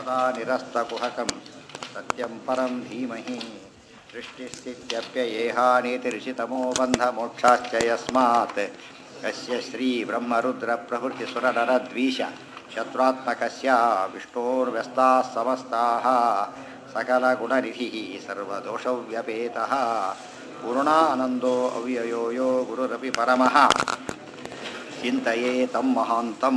सदा निरस्तकुहकं सत्यं परं धीमहि सृष्टिस्थित्यप्ययेहानीतिरिषितमो बन्धमोक्षाश्च यस्मात् यस्य श्रीब्रह्मरुद्रप्रभृतिसुरनरद्वीष शत्रुत्मकस्य विष्णोर्व्यस्ताः समस्ताः सकलगुणनिधिः सर्वदोषव्यपेतः पूर्णानन्दो अव्ययो यो गुरुरपि परमः ಚಿಂತೆಯೇ ತಮ್ಮ ಮಹಾಂತಂ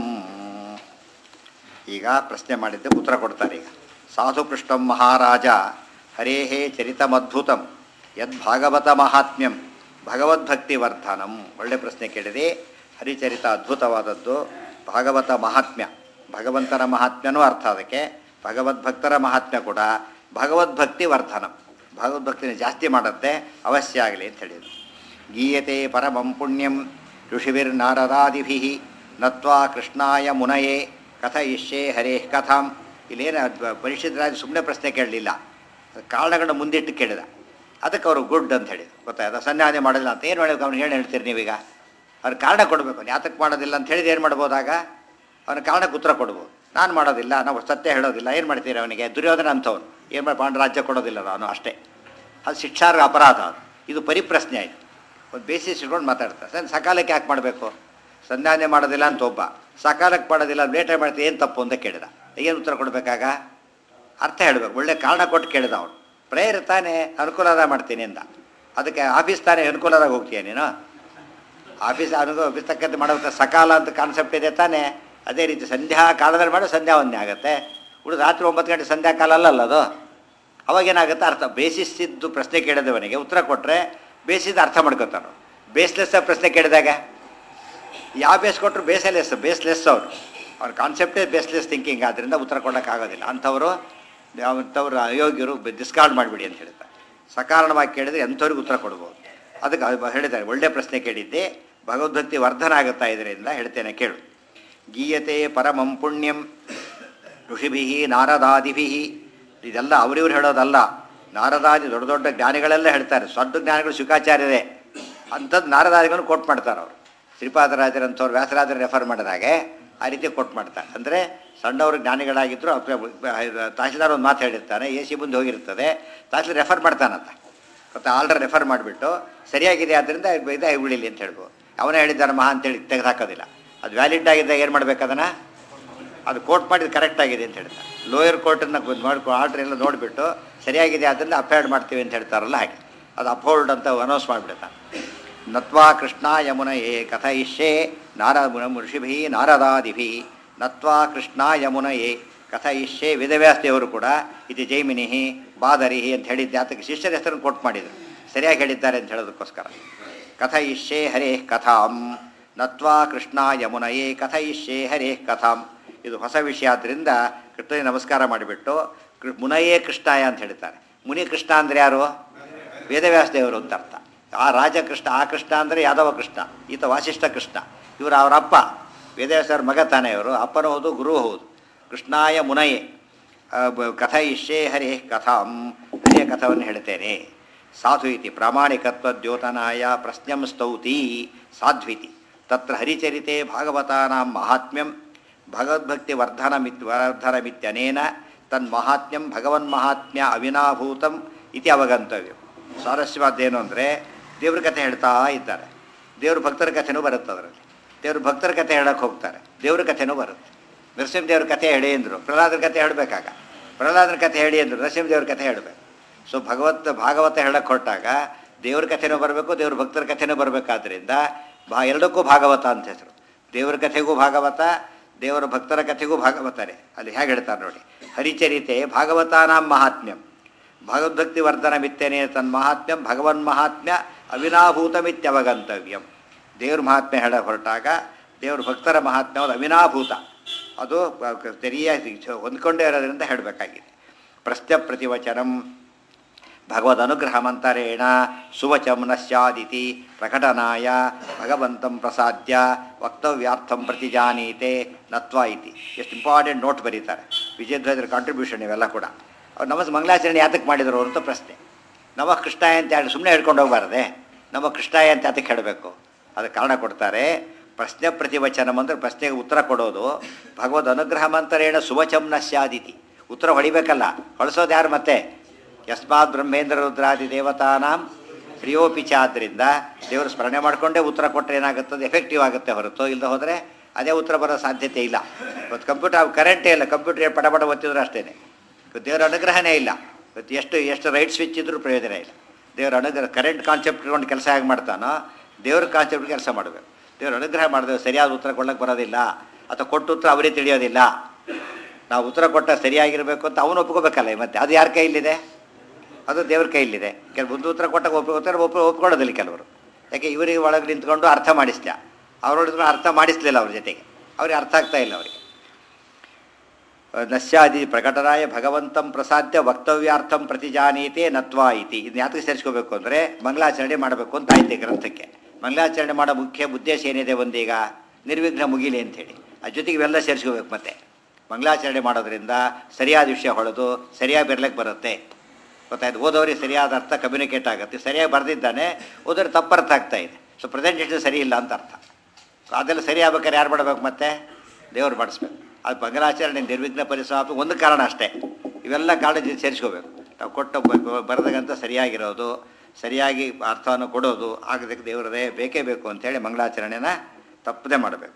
ಈಗ ಪ್ರಶ್ನೆ ಮಾಡಿದ್ದೆ ಉತ್ತರ ಕೊಡ್ತಾರೆ ಈಗ ಸಾಧು ಪೃಷ್ಟಂ ಮಹಾರಾಜ ಹರೇಹೇ ಚರಿತಮದ್ಭುತಂ ಯದ್ಭಾಗವತ ಮಹಾತ್ಮ್ಯಂ ಭಗವದ್ಭಕ್ತಿವರ್ಧನಂ ಒಳ್ಳೆ ಪ್ರಶ್ನೆ ಕೇಳಿದೆ ಹರಿಚರಿತ ಅದ್ಭುತವಾದದ್ದು ಭಾಗವತ ಮಹಾತ್ಮ್ಯ ಭಗವಂತನ ಮಹಾತ್ಮ್ಯನೂ ಅರ್ಥ ಅದಕ್ಕೆ ಭಗವದ್ಭಕ್ತರ ಮಹಾತ್ಮ್ಯ ಕೂಡ ಭಗವದ್ಭಕ್ತಿ ವರ್ಧನಂ ಭಗವದ್ಭಕ್ತಿನ ಜಾಸ್ತಿ ಮಾಡುತ್ತೆ ಅವಶ್ಯ ಆಗಲಿ ಅಂತ ಹೇಳಿದರು ಗೀಯತೆ ಪರಮಂ ಪುಣ್ಯಂ ಋಷಿಭಿರ್ನಾರದಾದಿಭಿ ನತ್ವಾ ಕೃಷ್ಣಾಯ ಮುನಯೇ ಕಥಯಿಷ್ಯೇ ಹರೇಃ ಕಥಾಂ ಇಲ್ಲೇನು ಪರಿಷತ್ರಾಜ ಸುಮ್ಮನೆ ಪ್ರಶ್ನೆ ಕೇಳಲಿಲ್ಲ ಕಾರಣಗಳನ್ನ ಮುಂದಿಟ್ಟು ಕೇಳಿದ ಅದಕ್ಕೆ ಅವರು ಗುಡ್ ಅಂತ ಹೇಳಿದ್ರು ಗೊತ್ತಾಯ್ತಾ ಸಂಧ್ಯಾನೆ ಮಾಡೋದಿಲ್ಲ ಅಂತ ಏನು ಹೇಳಬೇಕು ಅವ್ನು ಏನು ಹೇಳ್ತೀರಿ ನೀವೀಗ ಅವ್ರ ಕಾರಣ ಕೊಡಬೇಕು ಯಾತಕ್ಕೆ ಮಾಡೋದಿಲ್ಲ ಅಂತ ಹೇಳಿದ್ರೆ ಏನು ಮಾಡ್ಬೋದಾಗ ಅವನ ಕಾರಣಕ್ಕೆ ಉತ್ತರ ಕೊಡ್ಬೋದು ನಾನು ಮಾಡೋದಿಲ್ಲ ನಾವು ಸತ್ಯ ಹೇಳೋದಿಲ್ಲ ಏನು ಮಾಡ್ತೀರಿ ಅವನಿಗೆ ದುರ್ಯೋಧನ ಅಂಥವ್ನು ಏನು ಮಾಡಿ ಪಾಂಡ ರಾಜ್ಯ ಕೊಡೋದಿಲ್ಲ ನಾನು ಅಷ್ಟೇ ಅದು ಶಿಕ್ಷಾರ್ಹ ಅಪರಾಧ ಅದು ಇದು ಪರಿಪ್ರಶ್ನೆ ಆಯಿತು ಒಂದು ಬೇಸಿಸ್ ಇಟ್ಕೊಂಡು ಮಾತಾಡ್ತಾರೆ ಸರ್ ಸಕಾಲಕ್ಕೆ ಯಾಕೆ ಮಾಡಬೇಕು ಸಂಧಾನ ಮಾಡೋದಿಲ್ಲ ಅಂತ ಒಬ್ಬ ಸಕಾಲಕ್ಕೆ ಮಾಡೋದಿಲ್ಲ ಲೇಟಾಗಿ ಮಾಡ್ತೀವಿ ಏನು ತಪ್ಪು ಅಂತ ಕೇಳಿದ ಏನು ಉತ್ತರ ಕೊಡಬೇಕಾಗ ಅರ್ಥ ಹೇಳಬೇಕು ಒಳ್ಳೆ ಕಾರಣ ಕೊಟ್ಟು ಕೇಳಿದ ಅವನು ಪ್ರೇಯರ್ ತಾನೇ ಅನುಕೂಲದ ಮಾಡ್ತೀನಿ ಅಂದ ಅದಕ್ಕೆ ಆಫೀಸ್ ತಾನೇ ಅನುಕೂಲದಾಗ ಹೋಗ್ತೀಯ ನೀನು ಆಫೀಸ್ ಅನುಕೂಲ ಆಫೀಸ್ ತಕ್ಕಂತೆ ಮಾಡೋದಕ್ಕೆ ಸಕಾಲ ಅಂತ ಕಾನ್ಸೆಪ್ಟ್ ಇದೆ ತಾನೇ ಅದೇ ರೀತಿ ಸಂಧ್ಯಾ ಕಾಲದಲ್ಲಿ ಮಾಡಿ ಸಂಧ್ಯಾ ಒಂದೇ ಆಗುತ್ತೆ ಉಳಿದು ರಾತ್ರಿ ಒಂಬತ್ತು ಗಂಟೆ ಸಂಧ್ಯಾ ಕಾಲ ಅಲ್ಲಲ್ಲ ಅದು ಅವಾಗೇನಾಗುತ್ತೆ ಅರ್ಥ ಬೇಸಿಸಿದ್ದು ಪ್ರಶ್ನೆ ಕೇಳಿದವನಿಗೆ ಉತ್ತರ ಕೊಟ್ಟರೆ ಬೇಸಿದ ಅರ್ಥ ಮಾಡ್ಕೊತಾನು ಬೇಸ್ಲೆಸ್ ಪ್ರಶ್ನೆ ಕೇಳಿದಾಗ ಯಾವ ಬೇಸ್ ಕೊಟ್ಟರು ಬೇಸಲೆಸ್ ಬೇಸ್ಲೆಸ್ ಅವರು ಅವ್ರ ಕಾನ್ಸೆಪ್ಟೇ ಬೇಸ್ಲೆಸ್ ಥಿಂಕಿಂಗ್ ಆದ್ದರಿಂದ ಉತ್ತರ ಕೊಡೋಕ್ಕಾಗೋದಿಲ್ಲ ಅಂಥವರು ಅಂಥವ್ರು ಅಯೋಗ್ಯರು ಡಿಸ್ಕಾರ್ಡ್ ಮಾಡಿಬಿಡಿ ಅಂತ ಹೇಳ್ತಾರೆ ಸಕಾರಣವಾಗಿ ಕೇಳಿದರೆ ಎಂಥವ್ರಿಗೆ ಉತ್ತರ ಕೊಡ್ಬೋದು ಅದಕ್ಕೆ ಅದು ಹೇಳಿದ್ದಾರೆ ಒಳ್ಳೆ ಪ್ರಶ್ನೆ ಕೇಳಿದ್ದೆ ಭಗವದ್ಭಕ್ತಿ ವರ್ಧನ ಆಗುತ್ತಾ ಇದರಿಂದ ಹೇಳ್ತೇನೆ ಕೇಳು ಗೀಯತೆ ಪರಮಂ ಪುಣ್ಯಂ ಋಷಿಭಿ ನಾರದಾದಿಭಿ ಇದೆಲ್ಲ ಅವರಿವ್ರು ಹೇಳೋದಲ್ಲ ನಾರದಾದಿ ದೊಡ್ಡ ದೊಡ್ಡ ಜ್ಞಾನಿಗಳೆಲ್ಲ ಹೇಳ್ತಾರೆ ದೊಡ್ಡ ಜ್ಞಾನಿಗಳು ಶುಕಾಚಾರ್ಯರೇ ಅಂಥದ್ದು ನಾರದಾದಿಗಳನ್ನು ಕೋಟ್ ಮಾಡ್ತಾರೆ ಅವರು ಶ್ರೀಪಾದರಾಜರಂಥವ್ರು ವ್ಯಾಸರಾಜರ ರೆಫರ್ ಮಾಡಿದಾಗೆ ಆ ರೀತಿ ಕೊಟ್ಟು ಮಾಡ್ತಾರೆ ಅಂದರೆ ಸಣ್ಣವರು ಜ್ಞಾನಿಗಳಾಗಿದ್ದರು ತಹಸೀಲ್ದಾರ್ ಒಂದು ಮಾತು ಹೇಳಿರ್ತಾನೆ ಎ ಸಿ ಮುಂದೆ ಹೋಗಿರ್ತದೆ ತಹಸೀಲ್ ರೆಫರ್ ಮಾಡ್ತಾನಂತ ಮತ್ತು ಆಲ್ರೆಡಿ ರೆಫರ್ ಮಾಡಿಬಿಟ್ಟು ಸರಿಯಾಗಿದೆ ಆದ್ದರಿಂದ ಇದೇ ಉಳಿಲಿ ಅಂತ ಹೇಳ್ಬೋದು ಅವನೇ ಹೇಳಿದ್ದಾನೆ ಮಹಾ ಅಂತೇಳಿ ತೆಗೆದುಹಾಕೋದಿಲ್ಲ ಅದು ವ್ಯಾಲಿಡ್ ಆಗಿದ್ದಾಗ ಏನು ಮಾಡ್ಬೇಕು ಅದನ್ನು ಅದು ಕೋರ್ಟ್ ಮಾಡಿದ್ದು ಕರೆಕ್ಟ್ ಆಗಿದೆ ಅಂತ ಹೇಳ್ತಾರೆ ಲೋಯರ್ ಕೋರ್ಟನ್ನು ಮಾಡ್ಕೊ ಆರ್ಡ್ರ್ ಎಲ್ಲ ನೋಡಿಬಿಟ್ಟು ಸರಿಯಾಗಿದೆ ಅದನ್ನು ಅಪೇರ್ಡ್ ಮಾಡ್ತೀವಿ ಅಂತ ಹೇಳ್ತಾರಲ್ಲ ಹಾಗೆ ಅದು ಅಪ್ಹೋಲ್ಡ್ ಅಂತ ಅನೌನ್ಸ್ ಮಾಡಿಬಿಡ್ತಾನೆ ನತ್ವಾ ಕೃಷ್ಣ ಯಮುನ ಏ ಕಥಯಿಷ್ಯೇ ನಾರ ಋಷಿಭಿ ನಾರದಾದಿಭಿ ನತ್ವಾ ಕೃಷ್ಣ ಯಮುನ ಏ ಕಥಯಿಷ್ಯೇ ವೇದವ್ಯಾಸದೇವರು ಕೂಡ ಇದು ಜೈಮಿನಿಹಿ ಬಾದರಿಹಿ ಅಂತ ಹೇಳಿದ್ದೆ ಆತಕ್ಕೆ ಶಿಷ್ಯರ ಹೆಸರನ್ನು ಕೊಟ್ಟು ಮಾಡಿದರು ಸರಿಯಾಗಿ ಹೇಳಿದ್ದಾರೆ ಅಂತ ಹೇಳೋದಕ್ಕೋಸ್ಕರ ಕಥಯಿಷ್ಯೇ ಹರೇ ಕಥಾಂ ನತ್ವಾ ಕೃಷ್ಣ ಯಮುನಯೇ ಕಥಯಿಷ್ಯೇ ಹರೇ ಕಥಾಂ ಇದು ಹೊಸ ವಿಷಯ ಆದ್ದರಿಂದ ಕೃಷ್ಣನಿಗೆ ನಮಸ್ಕಾರ ಮಾಡಿಬಿಟ್ಟು ಮುನಯೇ ಕೃಷ್ಣಾಯ ಅಂತ ಹೇಳ್ತಾರೆ ಮುನಿ ಕೃಷ್ಣ ಅಂದರೆ ಯಾರು ವೇದವ್ಯಾಸದೇವರು ಅಂತ ಅರ್ಥ ಆ ರಾಜಕೃಷ್ಣ ಆ ಕೃಷ್ಣ ಅಂದರೆ ಯಾದವ ಕೃಷ್ಣ ಈತ ವಾಸಿಷ್ಠ ಕೃಷ್ಣ ಇವರು ಅವರ ಅಪ್ಪ ವೇದವ್ಯಾಸರ ಮಗ ತಾನೇ ಅವರು ಅಪ್ಪನೂ ಹೌದು ಗುರು ಹೌದು ಕೃಷ್ಣಾಯ ಮುನಯೇ ಕಥಯಿಷ್ಯೇ ಹರೇ ಕಥಾಂ ಹರಿಯ ಕಥವನ್ನು ಹೇಳ್ತೇನೆ ಸಾಧು ಇತಿ ಪ್ರಾಮಾಣಿಕತ್ವ ದ್ಯೋತನಾಯ ಪ್ರಶ್ನಂ ಸ್ತೌತಿ ಸಾಧ್ವಿತಿ ತತ್ರ ಹರಿಚರಿತೆ ಭಾಗವತಾನಾಂ ಮಹಾತ್ಮ್ಯಂ ಭಗವದ್ಭಕ್ತಿ ವರ್ಧನಮಿತ್ ವರ್ಧನಮಿತ್ಯನೇನ ತನ್ಮಹಾತ್ಮ್ಯಂ ಭಗವನ್ಮಹಾತ್ಮ್ಯ ಅವಿನಾಭೂತಂ ಇತಿ ಅವಗಂತವ್ಯ ಸ್ವಾರಸ್ಯವಾದ್ದೇನು ಅಂದರೆ ದೇವ್ರ ಕಥೆ ಹೇಳ್ತಾ ಇದ್ದಾರೆ ದೇವ್ರ ಭಕ್ತರ ಕಥೆನೂ ಬರುತ್ತೆ ಅದರಲ್ಲಿ ದೇವ್ರ ಭಕ್ತರ ಕಥೆ ಹೇಳಕ್ಕೆ ಹೋಗ್ತಾರೆ ದೇವ್ರ ಕಥೆನೂ ಬರುತ್ತೆ ನರಸಿಂಹದೇವ್ರ ಕಥೆ ಹೇಳಿ ಅಂದರು ಪ್ರಹ್ಲಾದರ ಕಥೆ ಹೇಳಬೇಕಾಗ ಪ್ರಹ್ಲಾದರ ಕಥೆ ಹೇಳಿ ಅಂದರು ನರಸಿಂಹದೇವ್ರ ಕಥೆ ಹೇಳಬೇಕು ಸೊ ಭಗವತ್ ಭಾಗವತ ಹೇಳಕ್ಕೆ ಹೊರಟಾಗ ದೇವ್ರ ಕಥೆನೂ ಬರಬೇಕು ದೇವ್ರ ಭಕ್ತರ ಕಥೆನೂ ಬರಬೇಕಾದ್ರಿಂದ ಭಾ ಎರಡಕ್ಕೂ ಭಾಗವತ ಅಂತ ಹೆಸರು ದೇವ್ರ ಕಥೆಗೂ ಭಾಗವತ ದೇವರ ಭಕ್ತರ ಕಥೆಗೂ ಭಾಗವತರೇ ಅಲ್ಲಿ ಹೇಗೆ ಹೇಳ್ತಾರೆ ನೋಡಿ ಹರಿಚರಿತೆ ಭಾಗವತಾನಾಂ ಮಹಾತ್ಮ್ಯಂ ಭಗವದ್ಭಕ್ತಿ ವರ್ಧನ ಮಿತ್ತೇನೆ ತನ್ನ ಮಹಾತ್ಮ್ಯಂ ಭಗವನ್ ಮಹಾತ್ಮ್ಯ ಅವಿನಾಭೂತಮಿತ್ಯವಗಂತವ್ಯಂ ದೇವ್ರ ಮಹಾತ್ಮ್ಯ ಹೇಳ ಹೊರಟಾಗ ದೇವ್ರ ಭಕ್ತರ ಮಹಾತ್ಮ್ಯ ಅದು ಅವಿನಾಭೂತ ಅದು ಸರಿಯಾಗಿ ಹೊಂದ್ಕೊಂಡೇ ಇರೋದ್ರಿಂದ ಹೇಳಬೇಕಾಗಿದೆ ಪ್ರಶ್ನ ಪ್ರತಿವಚನಂ ಭಗವದ್ ಅನುಗ್ರಹ ಮಂತರೇಣ ಸುವಚಂ ನ ಸ್ಯಾದಿತಿ ಪ್ರಕಟನಾಯ ಭಗವಂತಂ ಪ್ರಸಾದ್ಯ ವಕ್ತವ್ಯಾರ್ಥಂ ಪ್ರತಿಜಾನೀತೆ ನತ್ವ ಇತಿ ಎಷ್ಟು ಇಂಪಾರ್ಟೆಂಟ್ ನೋಟ್ ಬರೀತಾರೆ ವಿಜಯಧ್ವಜರ ಕಾಂಟ್ರಿಬ್ಯೂಷನ್ ಇವೆಲ್ಲ ಕೂಡ ಅವ್ರು ನಮಸ್ ಮಂಗಳಾಚರಣೆ ಯಾತಕ್ಕೆ ಮಾಡಿದರು ಅಂತ ಪ್ರಶ್ನೆ ನವ ಕೃಷ್ಣಾಯ ಅಂತ ಹೇಳಿ ಸುಮ್ಮನೆ ಹೇಳ್ಕೊಂಡು ಹೋಗಬಾರ್ದೆ ನಮ್ಮ ಕೃಷ್ಣಾಯ ಅಂತ ಯಾತಕ್ಕೆ ಹೇಳಬೇಕು ಅದಕ್ಕೆ ಕಾರಣ ಕೊಡ್ತಾರೆ ಪ್ರಶ್ನೆ ಪ್ರತಿವಚನಂ ಅಂದರೆ ಪ್ರಶ್ನೆಗೆ ಉತ್ತರ ಕೊಡೋದು ಭಗವದ್ ಅನುಗ್ರಹ ಮಂತರೇಣ ಸುವಚಂ ನ ಸ್ಯಾದಿತಿ ಉತ್ತರ ಹೊಡಿಬೇಕಲ್ಲ ಹೊಳಿಸೋದು ಯಾರು ಮತ್ತೆ ಯಸ್ಮಾತ್ ಬ್ರಹ್ಮೇಂದ್ರ ರುದ್ರಾದಿ ದೇವತಾನಾಂ ಪ್ರಿಯೋಪಿಚ ಆದ್ದರಿಂದ ದೇವರು ಸ್ಮರಣೆ ಮಾಡಿಕೊಂಡೇ ಉತ್ತರ ಕೊಟ್ಟರೆ ಏನಾಗುತ್ತದೆ ಎಫೆಕ್ಟಿವ್ ಆಗುತ್ತೆ ಹೊರತು ಇಲ್ಲದೆ ಹೋದರೆ ಅದೇ ಉತ್ತರ ಬರೋ ಸಾಧ್ಯತೆ ಇಲ್ಲ ಇವತ್ತು ಕಂಪ್ಯೂಟರ್ ಕರೆಂಟೇ ಇಲ್ಲ ಕಂಪ್ಯೂಟರ್ ಪಟ ಪಟ ಒತ್ತಿದ್ರು ಅಷ್ಟೇ ಇವತ್ತು ದೇವರ ಅನುಗ್ರಹನೇ ಇಲ್ಲ ಇವತ್ತು ಎಷ್ಟು ಎಷ್ಟು ರೈಟ್ ಸ್ವಿಚ್ ಇದ್ರೂ ಪ್ರಯೋಜನ ಇಲ್ಲ ದೇವರ ಅನುಗ್ರಹ ಕರೆಂಟ್ ಕಾನ್ಸೆಪ್ಟ್ ಇಟ್ಕೊಂಡು ಕೆಲಸ ಹೇಗೆ ಮಾಡ್ತಾನೋ ದೇವ್ರ ಕಾನ್ಸೆಪ್ಟ್ ಕೆಲಸ ಮಾಡಬೇಕು ದೇವ್ರ ಅನುಗ್ರಹ ಮಾಡಿದ್ರೆ ಸರಿಯಾದ ಉತ್ತರ ಕೊಡೋಕ್ಕೆ ಬರೋದಿಲ್ಲ ಅಥವಾ ಕೊಟ್ಟು ಉತ್ತರ ಅವರೇ ತಿಳಿಯೋದಿಲ್ಲ ನಾವು ಉತ್ತರ ಕೊಟ್ಟ ಸರಿಯಾಗಿರಬೇಕು ಅಂತ ಅವನು ಒಪ್ಕೋಬೇಕಲ್ಲ ಮತ್ತೆ ಅದು ಯಾರ ಕೈಲಿದೆ ಅದು ದೇವ್ರ ಕೈಲಿದೆ ಕೆಲವು ಒಂದು ಉತ್ತರ ಕೊಟ್ಟಾಗ ಒಪ್ಪ ಉತ್ತರ ಒಪ್ಪ ಒಪ್ಕೊಳ್ಳೋದಿಲ್ಲ ಕೆಲವರು ಯಾಕೆ ಇವರಿಗೆ ಒಳಗೆ ನಿಂತ್ಕೊಂಡು ಅರ್ಥ ಮಾಡಿಸ್ದ ಅವ್ರೊಳಗೆ ಅರ್ಥ ಮಾಡಿಸ್ಲಿಲ್ಲ ಅವ್ರ ಜೊತೆಗೆ ಅವ್ರಿಗೆ ಅರ್ಥ ಆಗ್ತಾ ಇಲ್ಲ ಅವರಿಗೆ ನಶ್ಯಾದಿ ಪ್ರಕಟರಾಯ ಭಗವಂತಂ ಪ್ರಸಾದ್ಯ ವಕ್ತವ್ಯಾರ್ಥಂ ಪ್ರತಿಜಾನೀತೆ ನತ್ವಾ ಇತಿ ಇದನ್ನ ಯಾತಕ್ಕೆ ಸೇರಿಸ್ಕೋಬೇಕು ಅಂದರೆ ಮಂಗಳಾಚರಣೆ ಮಾಡಬೇಕು ಅಂತ ಆಯ್ತು ಈ ಗ್ರಂಥಕ್ಕೆ ಮಂಗಳಾಚರಣೆ ಮಾಡೋ ಮುಖ್ಯ ಉದ್ದೇಶ ಏನಿದೆ ಒಂದೀಗ ನಿರ್ವಿಘ್ನ ಮುಗಿಲಿ ಅಂಥೇಳಿ ಅದ್ರ ಜೊತೆಗೆ ಇವೆಲ್ಲ ಸೇರಿಸ್ಕೋಬೇಕು ಮತ್ತೆ ಮಂಗಳಾಚರಣೆ ಮಾಡೋದ್ರಿಂದ ಸರಿಯಾದ ವಿಷಯ ಹೊಳೆದು ಸರಿಯಾಗಿ ಬೆರ್ಲಿಕ್ಕೆ ಬರುತ್ತೆ ಗೊತ್ತಾಯ್ತು ಓದೋರಿಗೆ ಸರಿಯಾದ ಅರ್ಥ ಕಮ್ಯುನಿಕೇಟ್ ಆಗುತ್ತೆ ಸರಿಯಾಗಿ ಬರೆದಿದ್ದಾನೆ ಓದೋರಿಗೆ ತಪ್ಪರ್ಥ ಆಗ್ತಾ ಇದೆ ಸೊ ಪ್ರೆಸೆಂಟೇಷನ್ ಸರಿ ಇಲ್ಲ ಅಂತ ಅರ್ಥ ಅದೆಲ್ಲ ಸರಿ ಆಗ್ಬೇಕಾದ್ರೆ ಯಾರು ಮಾಡಬೇಕು ಮತ್ತೆ ದೇವ್ರು ಮಾಡಿಸ್ಬೇಕು ಅದು ಮಂಗಲಾಚರಣೆ ನಿರ್ವಿಘ್ನ ಪರಿಸರ ಒಂದು ಕಾರಣ ಅಷ್ಟೇ ಇವೆಲ್ಲ ಕಾರಣ ಜೊತೆ ಸೇರಿಸ್ಕೋಬೇಕು ನಾವು ಕೊಟ್ಟ ಬ- ಬರೆದಗಂತ ಸರಿಯಾಗಿರೋದು ಸರಿಯಾಗಿ ಅರ್ಥವನ್ನು ಕೊಡೋದು ಆಗದಕ್ಕೆ ದೇವರದೇ ಬೇಕೇ ಬೇಕು ಅಂತೇಳಿ ಮಂಗಳಾಚರಣೆನ ತಪ್ಪದೆ ಮಾಡಬೇಕು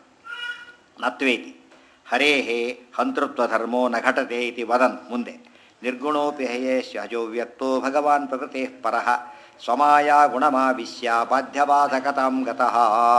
ನತ್ವೇತಿ ಹರೇಹೇ ಹಂತೃತ್ವ ಧರ್ಮೋ ನ ಘಟತೆ ಇತಿ ವದನ್ ಮುಂದೆ ನಿರ್ಗುಣೋಪಿ ಹಯೇಶ್ ಅಜೋ ವ್ಯಕ್ತೋ ಭಗವಾನ್ ಪ್ರಕೃತಿ ಪರಃ ಸ್ವಮಾಯ ಗುಣಮಾವಿಶ್ಯ ಬಾಧ್ಯಬಾಧಕತಾಂ ಗತಃ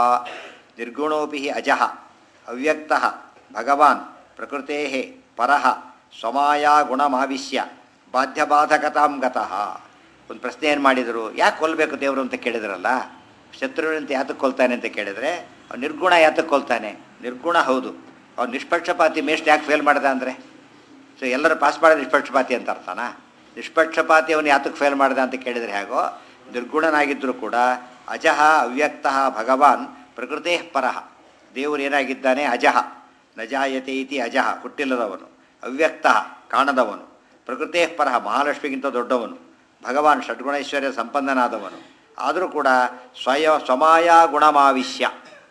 ನಿರ್ಗುಣೋಪಿ ಹಿ ಅಜಃ ಅವ್ಯಕ್ತಃ ಭಗವಾನ್ ಪ್ರಕೃತೆ ಪರಃ ಸ್ವಮಾಯ ಗುಣಮಾವಿಶ್ಯ ಬಾಧ್ಯಬಾಧಕತಾಂ ಗತಃ ಒಂದು ಪ್ರಶ್ನೆ ಏನು ಮಾಡಿದರು ಯಾಕೆ ಕೊಲ್ಲಬೇಕು ದೇವರು ಅಂತ ಕೇಳಿದ್ರಲ್ಲ ಶತ್ರುವಿನಂತೆ ಯಾತಕ್ಕೆ ಕೊಲ್ತಾನೆ ಅಂತ ಕೇಳಿದರೆ ಅವ್ನು ನಿರ್ಗುಣ ಯಾತಕ್ಕೆ ಕೊಲ್ತಾನೆ ನಿರ್ಗುಣ ಹೌದು ಅವ್ನು ನಿಷ್ಪಕ್ಷಪಾತಿ ಮೇಸ್ಟ್ ಯಾಕೆ ಫೇಲ್ ಮಾಡ್ದ ಅಂದರೆ ಸೊ ಎಲ್ಲರೂ ಪಾಸ್ ಮಾಡೋದು ನಿಷ್ಪಕ್ಷಪಾತಿ ಅಂತ ಅರ್ಥನಾ ನಿಷ್ಪಕ್ಷಪಾತಿ ಅವನು ಯಾತಕ್ಕೆ ಫೇಲ್ ಮಾಡ್ದ ಅಂತ ಕೇಳಿದರೆ ಹೇಗೋ ನಿರ್ಗುಣನಾಗಿದ್ದರೂ ಕೂಡ ಅಜಃ ಅವ್ಯಕ್ತಃ ಭಗವಾನ್ ಪ್ರಕೃತೇ ಪರಃ ದೇವರು ಏನಾಗಿದ್ದಾನೆ ಅಜಃ ನಜಾಯತೆ ಇತಿ ಅಜಃ ಹುಟ್ಟಿಲ್ಲದವನು ಅವ್ಯಕ್ತಃ ಕಾಣದವನು ಪ್ರಕೃತೇ ಪರಃ ಮಹಾಲಕ್ಷ್ಮಿಗಿಂತ ದೊಡ್ಡವನು ಭಗವಾನ್ ಷಡ್ಗುಣೈಶ್ವರ್ಯ ಸಂಪನ್ನನಾದವನು ಆದರೂ ಕೂಡ ಸ್ವಯ ಸ್ವಮಾಯ ಗುಣಮಾವಿಶ್ಯ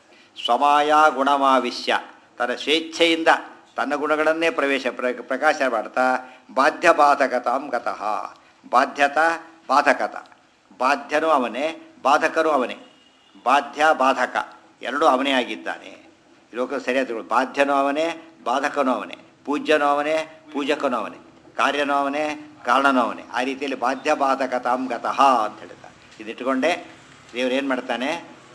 ಸ್ವಮಾಯ ಗುಣಮಾವಿಶ್ಯ ತನ್ನ ಸ್ವೇಚ್ಛೆಯಿಂದ ತನ್ನ ಗುಣಗಳನ್ನೇ ಪ್ರವೇಶ ಪ್ರ ಪ್ರಕಾಶ ಮಾಡ್ತಾ ಬಾಧ್ಯ ಬಾಧಕತಾಂ ಗತಃ ಬಾಧ್ಯತ ಬಾಧಕತ ಬಾಧ್ಯನೂ ಅವನೇ ಬಾಧಕನೂ ಅವನೇ ಬಾಧ್ಯ ಬಾಧಕ ಎರಡೂ ಅವನೇ ಆಗಿದ್ದಾನೆ ಲೋಕ ಸರಿಯಾದ ತಿಳ್ಕೊಳ್ಳಿ. ಬಾಧ್ಯನೂ ಅವನೇ ಬಾಧಕನೂ ಅವನೇ ಪೂಜ್ಯನೂ ಅವನೇ ಪೂಜಕನೂ ಅವನೇ ಕಾರ್ಯನೂ ಅವನೇ ಕಾರಣನೂ ಅವನೇ ಆ ರೀತಿಯಲ್ಲಿ ಬಾಧ್ಯ ಬಾಧಕತಾಂ ಗತಃ ಅಂತ ಹೇಳ್ತಾರೆ ಇದಿಟ್ಕೊಂಡೆ ದೇವ್ರು ಏನು ಮಾಡ್ತಾನೆ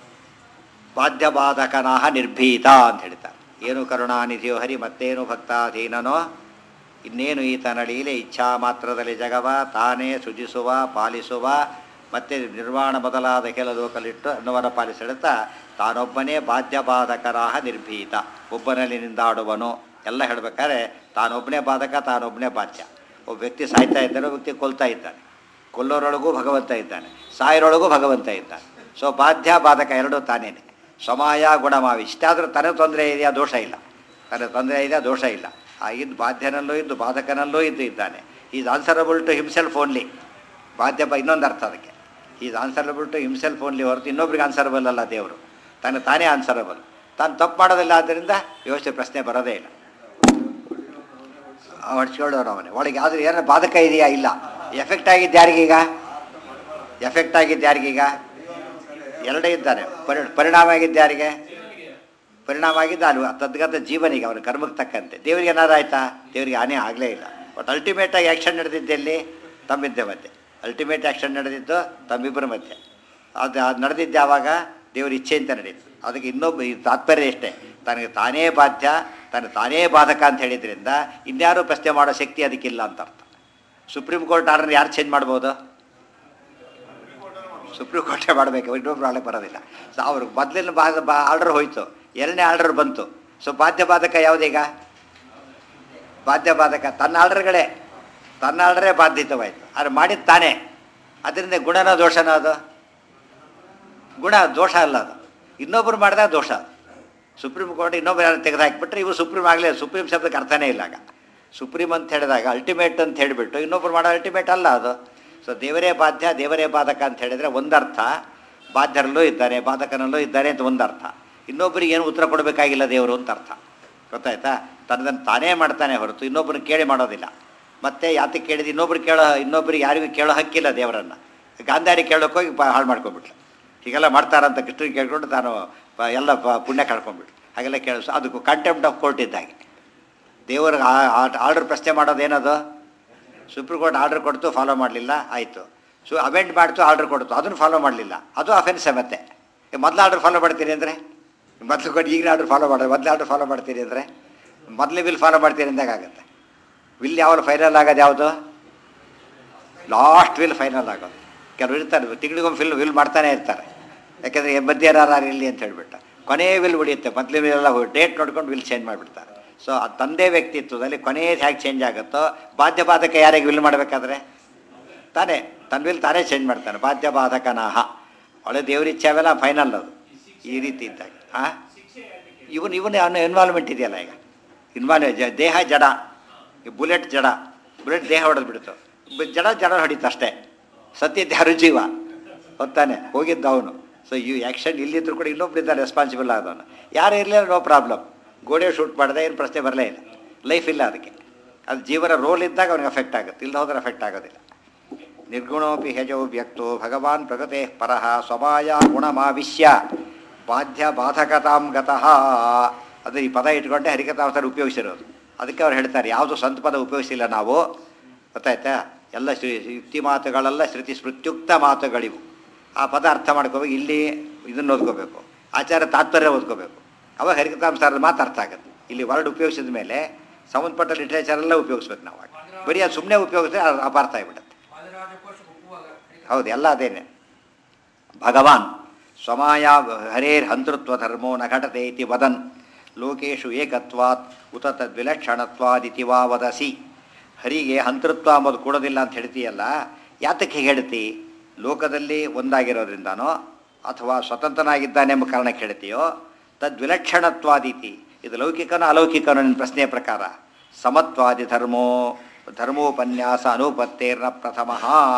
ಬಾಧ್ಯಬಾಧಕನಾಹ ನಿರ್ಭೀತ ಅಂತ ಹೇಳ್ತಾರೆ ಏನು ಕರುಣಾನಿಧಿಯೋ ಹರಿ ಮತ್ತೇನು ಭಕ್ತಾಧೀನನೋ ಇನ್ನೇನು ಈತ ನಡೀಲೆ ಇಚ್ಛಾ ಮಾತ್ರದಲ್ಲಿ ಜಗವ ತಾನೇ ಸೃಜಿಸುವ ಪಾಲಿಸುವ ಮತ್ತೆ ನಿರ್ವಾಣ ಮೊದಲಾದ ಕೆಲ ಲೋಕಲಿಟ್ಟು ಅನ್ನವರ ಪಾಲಿಸಿಡುತ್ತಾ ತಾನೊಬ್ಬನೇ ಬಾಧ್ಯಬಾಧಕರಾಹ ನಿರ್ಭೀತ ಒಬ್ಬನಲ್ಲಿ ನಿಂದಾಡುವನು ಎಲ್ಲ ಹೇಳ್ಬೇಕಾದ್ರೆ ತಾನೊಬ್ಬನೇ ಬಾಧಕ ತಾನೊಬ್ಬನೇ ಬಾಧ್ಯ ಒಬ್ಬ ವ್ಯಕ್ತಿ ಸಾಯ್ತಾ ಇದ್ದಾನೆ ಒಬ್ಬ ವ್ಯಕ್ತಿ ಕೊಲ್ತಾ ಇದ್ದಾನೆ ಕೊಲ್ಲೋರೊಳಗೂ ಭಗವಂತ ಇದ್ದಾನೆ ಸಾಯರೊಳಗೂ ಭಗವಂತ ಇದ್ದಾನೆ ಸೊ ಬಾಧ್ಯ ಬಾಧಕ ಎರಡೂ ತಾನೇನೆ ಸಮಯ ಗುಣಮಾವಿ ಇಷ್ಟಾದರೂ ತನಗೆ ತೊಂದರೆ ಇದೆಯಾ ದೋಷ ಇಲ್ಲ ತನಗೆ ತೊಂದರೆ ಇದೆಯಾ ದೋಷ ಇಲ್ಲ ಆ ಇದ್ದು ಬಾಧ್ಯನಲ್ಲೂ ಇದ್ದು ಬಾಧಕನಲ್ಲೂ ಇದ್ದು ಇದ್ದಾನೆ is answerable to himself only ಬಾಧ್ಯ ಬ ಇನ್ನೊಂದು ಅರ್ಥ ಅದಕ್ಕೆ is answerable to himself only ಹೊರತು ಇನ್ನೊಬ್ರಿಗೆ ಆನ್ಸರಬಲ್ ಅಲ್ಲ ದೇವರು ತನಗೆ ತಾನೇ ಆನ್ಸರಬಲ್ ತಾನು ತಪ್ಪು ಮಾಡೋದಿಲ್ಲ ಆದ್ದರಿಂದ ವ್ಯವಸ್ಥೆ ಪ್ರಶ್ನೆ ಬರೋದೇ ಇಲ್ಲ ಹೊಡ್ಸ್ಕೊಳ್ಳೋರು ಅವನೇ ಒಳಗೆ ಯಾವ್ದು ಏನಾರು ಬಾಧಕ ಇದೆಯಾ ಇಲ್ಲ ಎಫೆಕ್ಟ್ ಆಗಿದ್ದು ಯಾರಿಗೀಗ ಎಫೆಕ್ಟ್ ಆಗಿದ್ದು ಯಾರಿಗೀಗ ಎರಡೇ ಇದ್ದಾನೆ ಪರಿ ಪರಿಣಾಮ ಆಗಿದ್ದು ಯಾರಿಗೆ ಪರಿಣಾಮ ಆಗಿದ್ದು ಅಲ್ಲಿ ತದ್ಗತ ಜೀವನಿಗೆ ಅವನ ಕರ್ಮಕ್ಕೆ ತಕ್ಕಂತೆ ದೇವರಿಗೆ ಏನಾರು ಆಯ್ತಾ ದೇವರಿಗೆ ಹಾನಿ ಆಗಲೇ ಇಲ್ಲ ಬಟ್ ಅಲ್ಟಿಮೇಟಾಗಿ ಆ್ಯಕ್ಷನ್ ನಡೆದಿದ್ದೆಲ್ಲಿ ತಮ್ಮಿದ್ದೆ ಮಧ್ಯೆ ಅಲ್ಟಿಮೇಟ್ ಆ್ಯಕ್ಷನ್ ನಡೆದಿದ್ದು ತಮ್ಮಿಬ್ಬರ ಮಧ್ಯೆ ಅದು ಅದು ನಡೆದಿದ್ದು ಯಾವಾಗ ದೇವ್ರ ಇಚ್ಛೆ ಅಂತ ನಡೀತು ಅದಕ್ಕೆ ಇನ್ನೊಬ್ಬ ಈ ತಾತ್ಪರ್ಯ ಇಷ್ಟೇ ತನಗೆ ತಾನೇ ಬಾಧ್ಯ ತನಗೆ ತಾನೇ ಬಾಧಕ ಅಂತ ಹೇಳಿದ್ರಿಂದ ಇನ್ಯಾರೂ ಪ್ರಶ್ನೆ ಮಾಡೋ ಶಕ್ತಿ ಅದಕ್ಕಿಲ್ಲ ಅಂತ ಅರ್ಥ ಸುಪ್ರೀಂ ಕೋರ್ಟ್ ಆರ್ಡರ್ ಯಾರು ಚೇಂಜ್ ಮಾಡ್ಬೋದು ಸುಪ್ರೀಂ ಕೋರ್ಟೇ ಮಾಡಬೇಕು ಇನ್ನೊಬ್ರು ಆಳಕ್ಕೆ ಬರೋದಿಲ್ಲ ಸೊ ಅವ್ರಿಗೆ ಮೊದಲಿನ ಬಾ ಬಾ ಆರ್ಡರ್ ಹೋಯ್ತು ಎರಡನೇ ಆರ್ಡರ್ ಬಂತು ಸೊ ಬಾಧ್ಯ ಬಾಧಕ ಯಾವುದೀಗ ಬಾಧ್ಯ ಬಾಧಕ ತನ್ನ ಆರ್ಡರ್ಗಳೇ ತನ್ನ ಆರ್ಡರೇ ಬಾಧ್ಯತವಾಯಿತು ಆದರೆ ಮಾಡಿದ್ದು ತಾನೇ ಅದರಿಂದ ಗುಣನ ದೋಷನ ಅದು ಗುಣ ದೋಷ ಅಲ್ಲ ಅದು ಇನ್ನೊಬ್ಬರು ಮಾಡಿದಾಗ ದೋಷ ಅದು ಸುಪ್ರೀಂ ಕೋರ್ಟ್ ಇನ್ನೊಬ್ರು ಯಾರು ತೆಗೆದು ಹಾಕಿಬಿಟ್ರೆ ಇವು ಸುಪ್ರೀಂ ಆಗಲೇ ಸುಪ್ರೀಂ ಶಬ್ದಕ್ಕೆ ಅರ್ಥನೇ ಇಲ್ಲ ಆಗ ಸುಪ್ರೀಂ ಅಂತ ಹೇಳಿದಾಗ ಅಲ್ಟಿಮೇಟ್ ಅಂತ ಹೇಳಿಬಿಟ್ಟು ಇನ್ನೊಬ್ರು ಮಾಡೋ ಅಲ್ಟಿಮೇಟ್ ಅಲ್ಲ ಅದು ಸೊ ದೇವರೇ ಬಾಧ್ಯ ದೇವರೇ ಬಾಧಕ ಅಂತ ಹೇಳಿದರೆ ಒಂದರ್ಥ ಬಾಧ್ಯರಲ್ಲೂ ಇದ್ದಾನೆ ಬಾಧಕನಲ್ಲೂ ಇದ್ದಾನೆ ಅಂತ ಒಂದರ್ಥ ಇನ್ನೊಬ್ಬರಿಗೆ ಏನು ಉತ್ತರ ಕೊಡಬೇಕಾಗಿಲ್ಲ ದೇವರು ಅಂತ ಅರ್ಥ ಗೊತ್ತಾಯ್ತಾ ತನ್ನದನ್ನು ತಾನೇ ಮಾಡ್ತಾನೆ ಹೊರತು ಇನ್ನೊಬ್ಬರನ್ನ ಕೇಳಿ ಮಾಡೋದಿಲ್ಲ ಮತ್ತೆ ಯಾತಕ್ಕೆ ಕೇಳಿದ ಇನ್ನೊಬ್ರು ಕೇಳೋ ಇನ್ನೊಬ್ರಿಗೆ ಯಾರಿಗೂ ಕೇಳೋ ಹಕ್ಕಿಲ್ಲ ದೇವರನ್ನು ಗಾಂಧಾರಿ ಕೇಳೋಕೆ ಹೋಗಿ ಪ- ಹಾಳು ಮಾಡ್ಕೊಂಡ್ಬಿಟ್ಲು ಹೀಗೆಲ್ಲ ಮಾಡ್ತಾರಂತ ಕೃಷ್ಣನ್ ಕೇಳ್ಕೊಂಡು ತಾನು ಪ- ಎಲ್ಲ ಪ- ಪುಣ್ಯ ಕಳ್ಕೊಂಡ್ಬಿಟ್ಲು ಹಾಗೆಲ್ಲ ಕೇಳಿಸ್ ಅದಕ್ಕೂ ಕಂಟೆಂಪ್ಟ್ ಆಫ್ ಕೋರ್ಟ್ ಇದ್ದಾಗೆ ದೇವರಿಗೆ ಆರ್ಡರ್ ಪ್ರಶ್ನೆ ಮಾಡೋದೇನದು ಸುಪ್ರೀಂ ಕೋರ್ಟ್ ಆರ್ಡರ್ ಕೊಡ್ತು ಫಾಲೋ ಮಾಡಲಿಲ್ಲ ಆಯಿತು ಸೊ ಅಮೆಂಡ್ ಮಾಡ್ತು ಆರ್ಡರ್ ಕೊಡ್ತು ಅದನ್ನು ಫಾಲೋ ಮಾಡಲಿಲ್ಲ ಅದು ಅಫೆನ್ಸೇ ಮತ್ತೆ ಮೊದಲು ಆರ್ಡರ್ ಫಾಲೋ ಮಾಡ್ತೀರಿ ಅಂದರೆ ಮೊದಲು ಕೊಟ್ಟು ಈಗಿನ ಆರ್ಡರ್ ಫಾಲೋ ಮಾಡೋದು ಮೊದಲು ಆರ್ಡರ್ ಫಾಲೋ ಮಾಡ್ತೀರಿ ಅಂದರೆ ಮೊದಲೇ ವಿಲ್ ಫಾಲೋ ಮಾಡ್ತೀರಿ ಅಂದಾಗ ಆಗುತ್ತೆ ವಿಲ್ ಯಾವಾಗ ಫೈನಲ್ ಆಗೋದು ಯಾವುದು ಲಾಸ್ಟ್ ವಿಲ್ ಫೈನಲ್ ಆಗೋದು ಕೆಲವರು ಇರ್ತಾರೆ ತಿಂಗಳಿಗೊಮ್ಮೆ ಫಿಲ್ ವಿಲ್ ಮಾಡ್ತಾನೆ ಇರ್ತಾರೆ ಯಾಕೆಂದರೆ ಮಧ್ಯರಾರು ಇಲ್ಲಿ ಅಂತ ಹೇಳ್ಬಿಟ್ಟು ಕೊನೆ ವಿಲ್ ಉಳಿಯುತ್ತೆ ಮೊದಲೇ ವಿಲ್ ಎಲ್ಲ ಡೇಟ್ ನೋಡ್ಕೊಂಡು ವಿಲ್ ಚೇಂಜ್ ಮಾಡಿಬಿಡ್ತಾರೆ ಸೊ ಆ ತಂದೆ ವ್ಯಕ್ತಿತ್ವದಲ್ಲಿ ಕೊನೆಯದು ಹೇಗೆ ಚೇಂಜ್ ಆಗುತ್ತೋ ಬಾಧ್ಯ ಬಾಧಕ ಯಾರಿಗೆ ವಿಲ್ ಮಾಡಬೇಕಾದ್ರೆ ತಾನೇ ತನ್ನ ವಿಲ್ ತಾನೇ ಚೇಂಜ್ ಮಾಡ್ತಾನೆ ಬಾಧ್ಯ ಬಾಧಕನಾಹ ಒಳ್ಳೆ ದೇವರಿಚ್ಛೆ ಅವೆಲ್ಲ ಫೈನಲ್ ಅದು ಈ ರೀತಿ ಇದ್ದಾಗ ಹಾಂ ಇವನ್ ಇವನ್ ಅವನ ಇನ್ವಾಲ್ವ್ಮೆಂಟ್ ಇದೆಯಲ್ಲ ಈಗ ಇನ್ವಾಲ್ವ್ ಜ ದೇಹ ಜಡ ಈ ಬುಲೆಟ್ ಜಡ ಬುಲೆಟ್ ದೇಹ ಹೊಡೆದು ಬಿಡ್ತು ಬ- ಜಡ ಜಡ ಹೊಡಿತು ಅಷ್ಟೇ ಸತ್ಯದ ಯಾರು ಜೀವ ಹೊತ್ತಾನೆ ಹೋಗಿದ್ದ ಅವನು ಸೊ ಈ ಆ್ಯಕ್ಷನ್ ಇಲ್ಲಿದ್ರು ಕೂಡ ಇನ್ನೊಬ್ಬರಿಂದ ರೆಸ್ಪಾನ್ಸಿಬಲ್ ಆದವನು ಯಾರು ಇರಲಿಲ್ಲ ನೋ ಪ್ರಾಬ್ಲಮ್ ಗೋಡೆ ಶೂಟ್ ಮಾಡಿದೆ ಏನು ಪ್ರಶ್ನೆ ಬರಲೇ ಇಲ್ಲ ಲೈಫ್ ಇಲ್ಲ ಅದಕ್ಕೆ ಅದು ಜೀವನ ರೋಲ್ ಇದ್ದಾಗ ಅವ್ನಿಗೆ ಅಫೆಕ್ಟ್ ಆಗುತ್ತೆ ಇಲ್ಲ ಹೋದ್ರೆ ಅಫೆಕ್ಟ್ ಆಗೋದಿಲ್ಲ ನಿರ್ಗುಣೋಪಿ ಹೆಜೋ ವ್ಯಕ್ತೋ ಭಗವಾನ್ ಪ್ರಗತೆ ಪರಃ ಸ್ವಮಾಯ ಗುಣಮಾವಿಶ್ಯ ಬಾಧ್ಯ ಬಾಧಕತಾಂ ಗತಃ ಅದು ಈ ಪದ ಇಟ್ಕೊಂಡೆ ಹರಿಕತಾವತಾರ ಉಪಯೋಗಿಸಿರೋದು ಅದಕ್ಕೆ ಅವ್ರು ಹೇಳ್ತಾರೆ ಯಾವುದು ಸ್ವಂತ ಪದ ಉಪಯೋಗಿಸಿಲ್ಲ ನಾವು ಗೊತ್ತಾಯ್ತಾ ಎಲ್ಲ ಶ್ರೀ ಯುಕ್ತಿ ಮಾತುಗಳೆಲ್ಲ ಶ್ರುತಿ ಸ್ಮೃತ್ಯುಕ್ತ ಮಾತುಗಳಿವು ಆ ಪದ ಅರ್ಥ ಮಾಡ್ಕೋಬೇಕು ಇಲ್ಲಿ ಇದನ್ನು ಓದ್ಕೋಬೇಕು ಆಚಾರ ತಾತ್ಪರ್ಯ ಓದ್ಕೋಬೇಕು ಅವಾಗ ಹರಿಕತಾಂಸಾರದ ಮಾತು ಅರ್ಥ ಆಗುತ್ತೆ ಇಲ್ಲಿ ವರ್ಡ್ ಉಪಯೋಗಿಸಿದ ಮೇಲೆ ಸಂಬಂಧಪಟ್ಟ ಲಿಟ್ರೇಚರ್ ಎಲ್ಲ ಉಪಯೋಗಿಸ್ಬೇಕು ನಾವು ಆಗ. ಬರೀ ಅದು ಸುಮ್ಮನೆ ಉಪಯೋಗಿಸಿದ್ರೆ ಅದು ಅಪಾರ್ಥ ಆಗಿಬಿಡುತ್ತೆ ಹೌದು ಎಲ್ಲ ಅದೇನೆ ಭಗವಾನ್ ಸ್ವಮಾಯ ಹರೇರ್ ಹಂತೃತ್ವ ಧರ್ಮೋ ನ ಘಟತೆ ಇತಿ ವದನ್ ಲೋಕೇಶು ಏಕತ್ವಾತ್ ಉತ ತದ್ವಿಲಕ್ಷಣತ್ವಾದಿತಿ ವಾ ವದಸಿ ಹರಿಗೆ ಹಂತೃತ್ವ ಅಂಬೋದು ಕೊಡೋದಿಲ್ಲ ಅಂತ ಹೇಳ್ತೀಯಲ್ಲ ಯಾತಕ್ಕೆ ಹೀಗೆ ಹೇಳ್ತಿ ಲೋಕದಲ್ಲಿ ಒಂದಾಗಿರೋದ್ರಿಂದನೋ ಅಥವಾ ಸ್ವತಂತ್ರನಾಗಿದ್ದಾನೆಂಬ ಕಾರಣಕ್ಕೆ ಹೇಳ್ತೀಯೋ ತದ್ವಿಲಕ್ಷಣತ್ವಾದಿತಿ ಇದು ಲೌಕಿಕನೋ ಅಲೌಕಿಕನೋ ನಿನ್ನ ಪ್ರಶ್ನೆಯ ಪ್ರಕಾರ ಸಮತ್ವಾದಿ ಧರ್ಮೋ ಧರ್ಮೋಪನ್ಯಾಸ ಅನುಪತ್ತೇರ್ನ ಪ್ರಥಮ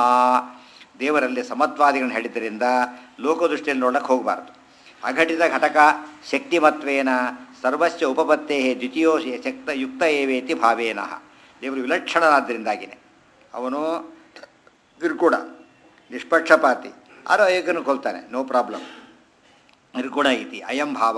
ದೇವರಲ್ಲಿ ಸಮತ್ವಾದಿಗಳನ್ನ ಹೇಳಿದ್ದರಿಂದ ಲೋಕದೃಷ್ಟಿಯಲ್ಲಿ ನೋಡಕ್ಕೆ ಹೋಗಬಾರ್ದು ಅಘಟಿತ ಘಟಕ ಶಕ್ತಿಮತ್ವೇನ ಸರ್ವಸ್ಯ ಉಪಪತ್ತೇ ದ್ವಿತೀಯೋ ಶಕ್ತ ಯುಕ್ತ ಏವೇತಿ ಭಾವೇನಃ ದೇವರು ವಿಲಕ್ಷಣನಾದ್ದರಿಂದಾಗಿನೇ ಅವನು ನಿರ್ಗುಣ ನಿಷ್ಪಕ್ಷಪಾತಿ ಆರೋ ಏಕನು ಕೊಲ್ತಾನೆ ನೋ ಪ್ರಾಬ್ಲಮ್ ನಿರ್ಗುಣ ಇತಿ ಅಯಂ ಭಾವ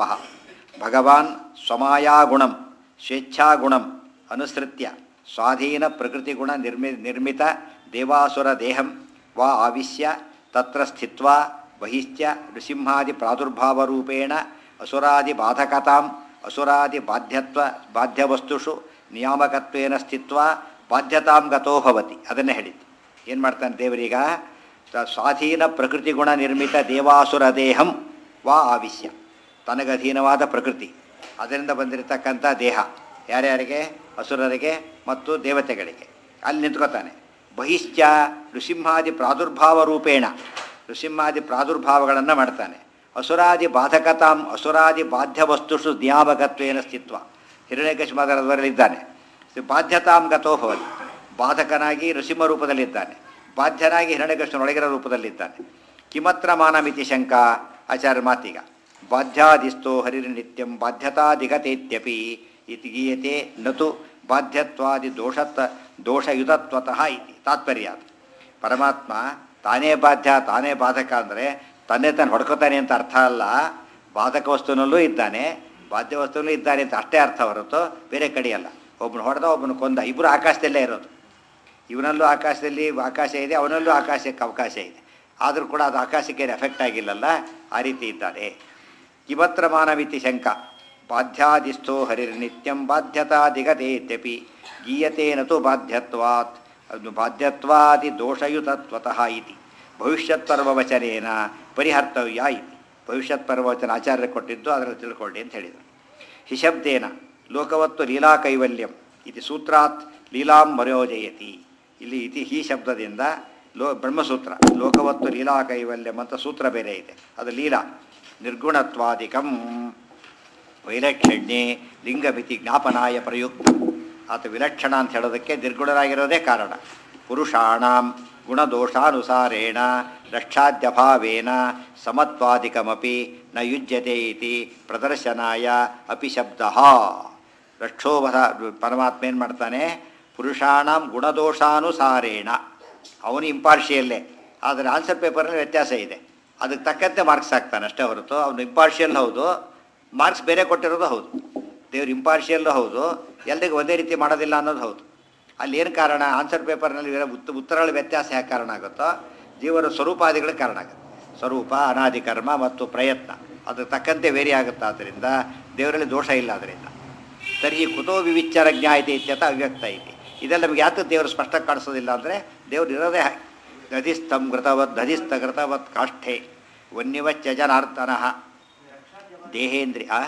ಭಗವಾನ್ ಸ್ವಮಾಯಾಗುಣಂ ಸ್ವೇಚ್ಛಾಗುಣಂ ಅನುಸೃತ್ಯ ಸ್ವಾಧೀನ ಪ್ರಕೃತಿಗುಣ ನಿರ್ಮಿ ನಿರ್ಮಿತ ದೇವಾಸುರ ದೇಹಂ ವಾ ಆವಿಶ್ಯ ತತ್ರ ಸ್ಥಿತ್ವಾ ಬಹಿಶ್ಚ ನೃಸಿಂಹಾದಿ ಪ್ರಾದುರ್ಭಾವರೂಪೇಣ ಅಸುರಾದಿ ಬಾಧಕತಾಂ ಅಸುರಾದಿ ಬಾಧ್ಯತ್ವ ಬಾಧ್ಯವಸ್ತುಷು ನಿಯಾಮಕತ್ವೇನ ಸ್ಥಿತ್ವಾ ಬಾಧ್ಯತಾಂ ಗತೋ ಭವತಿ ಅದನ್ನೇ ಹೇಳಿದ್ದು ಏನು ಮಾಡ್ತಾನೆ ದೇವರೀಗ ತ- ಸ್ವಾಧೀನ ಪ್ರಕೃತಿ ಗುಣ ನಿರ್ಮಿತ ದೇವಾಸುರ ದೇಹಂ ವಾ ಆವಿಶ್ಯ ತನಗಧೀನವಾದ ಪ್ರಕೃತಿ ಅದರಿಂದ ಬಂದಿರತಕ್ಕಂಥ ದೇಹ ಯಾರ್ಯಾರಿಗೆ ಅಸುರರಿಗೆ ಮತ್ತು ದೇವತೆಗಳಿಗೆ ಅಲ್ಲಿ ನಿಂತ್ಕೋತಾನೆ ಬಹಿಶ್ಚ ನೃಸಿಂಹಾದಿ ಪ್ರಾದುರ್ಭಾವ ರೂಪೇಣ ನೃಸಿಂಹಾದಿ ಪ್ರಾದುರ್ಭಾವಗಳನ್ನು ಮಾಡ್ತಾನೆ ಅಸುರಾದಿ ಬಾಧಕತಾಂ ಅಸುರಾದಿ ಬಾಧ್ಯ ವಸ್ತುಷು ನಿಯಾಮಕತ್ವೇನ ಸ್ಥಿತ್ವ ಹಿರಣ್ಯಕಶ್ಮದರದವರಲ್ಲಿದ್ದಾನೆ ಬಾಧ್ಯತಾಂ ಗತೋ ಭವತಿ ಬಾಧಕನಾಗಿ ನೃಸಿಂಹ ರೂಪದಲ್ಲಿದ್ದಾನೆ ಬಾಧ್ಯನಾಗಿ ಹಿರಣ್ಯಕೃಷ್ಣನೊಳಗಿರೋ ರೂಪದಲ್ಲಿದ್ದಾನೆ ಕಿಮತ್ರ ಮಾನಮಿತಿ ಶಂಕಾ ಆಚಾರ್ಯ ಮಾತೀಗ ಬಾಧ್ಯಾದಿಸ್ತೋ ಹರಿರ್ನಿತ್ಯಂ ಬಾಧ್ಯತಾದಿಗತೇತ್ಯಪಿ ಇತಿ ಗೀಯತೆ ನತು ಬಾಧ್ಯತ್ವಾದಿ ದೋಷತ್ವ ದೋಷಯುತತ್ವತಃ ಇತಿ ತಾತ್ಪರ್ಯ ಅದು ಪರಮಾತ್ಮ ತಾನೇ ಬಾಧ್ಯ ತಾನೇ ಬಾಧಕ ಅಂದರೆ ತನ್ನೇ ತಾನು ಹೊಡ್ಕೋತಾನೆ ಅಂತ ಅರ್ಥ ಅಲ್ಲ ಬಾಧಕ ವಸ್ತುನಲ್ಲೂ ಇದ್ದಾನೆ ಬಾಧ್ಯ ವಸ್ತುನಲ್ಲೂ ಇದ್ದಾನೆ ಅಂತ ಅಷ್ಟೇ ಅರ್ಥ ಹೊರತು ಬೇರೆ ಕಡೆ ಅಲ್ಲ ಒಬ್ಬನು ಹೊಡೆದ ಒಬ್ಬನು ಕೊಂದ ಇಬ್ಬರು ಆಕಾಶದಲ್ಲೇ ಇರೋದು ಇವನಲ್ಲೂ ಆಕಾಶದಲ್ಲಿ ಆಕಾಶ ಇದೆ ಅವನಲ್ಲೂ ಆಕಾಶಕ್ಕೆ ಅವಕಾಶ ಇದೆ ಆದರೂ ಕೂಡ ಅದು ಆಕಾಶಕ್ಕೆ ಎಫೆಕ್ಟ್ ಆಗಿಲ್ಲಲ್ಲ ಆ ರೀತಿ ಇದ್ದಾರೆ ಕಿಮತ್ರ ಮಾನವಿತಿ ಶಂಕ ಬಾಧ್ಯಾದಿಸ್ಥೋ ಹರಿರ್ನಿತ್ಯಂ ಬಾಧ್ಯತಾದಿಗತೇತ್ಯಪಿ ಗೀಯತೆ ನತು ಬಾಧ್ಯತ್ವಾತ್ ಅದು ಬಾಧ್ಯತ್ವಾದಿ ದೋಷಯುತತ್ವತಃ ಇತಿ ಭವಿಷ್ಯತ್ ಪರ್ವವಚನೇನ ಪರಿಹರ್ತವ್ಯ ಇತಿ ಭವಿಷ್ಯತ್ ಪರ್ವವಚನ ಆಚಾರ್ಯ ಕೊಟ್ಟಿದ್ದು ಅದರಲ್ಲಿ ತಿಳ್ಕೊಳ್ಳಿ ಅಂತ ಹೇಳಿದರು ಹಿಶಬ್ದೇನ ಲೋಕವತ್ತು ಲೀಲಾ ಕೈವಲ್ಯಂ ಇದು ಸೂತ್ರಾತ್ ಲೀಲಾಂ ಮರ್ಯೋಜಯತಿ ಇಲ್ಲಿ ಇತಿ ಹಿ ಶಬ್ದದಿಂದ ಲೋ ಬ್ರಹ್ಮಸೂತ್ರ ಲೋಕವತ್ತು ಲೀಲಾ ಕೈವಲ್ಯಂ ಅಂತ ಸೂತ್ರ ಬೇರೆ ಇದೆ ಅದು ಲೀಲಾ ನಿರ್ಗುಣತ್ವಾದಿಕಂ ವೈಲಕ್ಷಣ್ಯೆ ಲಿಂಗಮಿತಿ ಜ್ಞಾಪನಾಯ ಪ್ರಯುಕ್ತ ಆತ ವಿಲಕ್ಷಣ ಅಂತ ಹೇಳೋದಕ್ಕೆ ನಿರ್ಗುಣರಾಗಿರೋದೇ ಕಾರಣ ಪುರುಷಾಣಾಂ ಗುಣದೋಷಾನುಸಾರೇಣ ರಕ್ಷಾದ್ಯಭಾವೇನ ಸಮತ್ವಾದಿಕಮಪಿ ನ ಯುಜ್ಯತೆ ಇತಿ ಪ್ರದರ್ಶನಾಯ ಅಪಿ ಶಬ್ದ ರಕ್ಷೋಭ ಪರಮಾತ್ಮ ಏನು ಮಾಡ್ತಾನೆ ಪುರುಷಾಣಂ ಗುಣದೋಷಾನುಸಾರೇಣ ಅವನು ಇಂಪಾರ್ಷಿಯಲ್ಲೇ ಆದರೆ ಆನ್ಸರ್ ಪೇಪರ್ನಲ್ಲಿ ವ್ಯತ್ಯಾಸ ಇದೆ ಅದಕ್ಕೆ ತಕ್ಕಂತೆ ಮಾರ್ಕ್ಸ್ ಹಾಕ್ತಾನೆ ಅಷ್ಟೇ ಹೊರತು ಅವನು ಇಂಪಾರ್ಷಿಯಲ್ ಹೌದು ಮಾರ್ಕ್ಸ್ ಬೇರೆ ಕೊಟ್ಟಿರೋದು ಹೌದು ದೇವ್ರು ಇಂಪಾರ್ಷಿಯಲ್ಲು ಹೌದು ಎಲ್ರಿಗೂ ಒಂದೇ ರೀತಿ ಮಾಡೋದಿಲ್ಲ ಅನ್ನೋದು ಹೌದು ಅಲ್ಲಿ ಏನು ಕಾರಣ ಆನ್ಸರ್ ಪೇಪರ್ನಲ್ಲಿ ಇರೋ ಉತ್ತ ಉತ್ತರಗಳ ವ್ಯತ್ಯಾಸ ಯಾಕೆ ಕಾರಣ ಆಗುತ್ತೋ ಜೀವನ ಸ್ವರೂಪಾದಿಗಳ ಕಾರಣ ಆಗುತ್ತೆ ಸ್ವರೂಪ ಅನಾದಿ ಕರ್ಮ ಮತ್ತು ಪ್ರಯತ್ನ ಅದಕ್ಕೆ ತಕ್ಕಂತೆ ವೇರಿ ಆಗುತ್ತೆ ಆದ್ದರಿಂದ ದೇವರಲ್ಲಿ ದೋಷ ಇಲ್ಲ ಅದರಿಂದ ತರ್ಹಿ ಕುತೋ ವಿವಿಚಾರ ಜ್ಞಾಯತೆ ಇತ್ಯತ ಅವ್ಯಕ್ತ ಐತಿ ಇದೆಲ್ಲ ನಮಗೆ ಯಾಕೆ ದೇವರು ಸ್ಪಷ್ಟ ಕಾಣಿಸೋದಿಲ್ಲ ಅಂದರೆ ದೇವ್ರು ಇರೋದೇ ಹಾಗೆ ದಧಿಸ್ತಂ ಘೃತವತ್ ದಧಿಸ್ತ ಘೃತವತ್ ಕಾಷ್ಠೆ ವನ್ಯವಚ್ಚ ಜನಾರ್ದನಃ ದೇಹೇಂದ್ರಿಯ ಆ?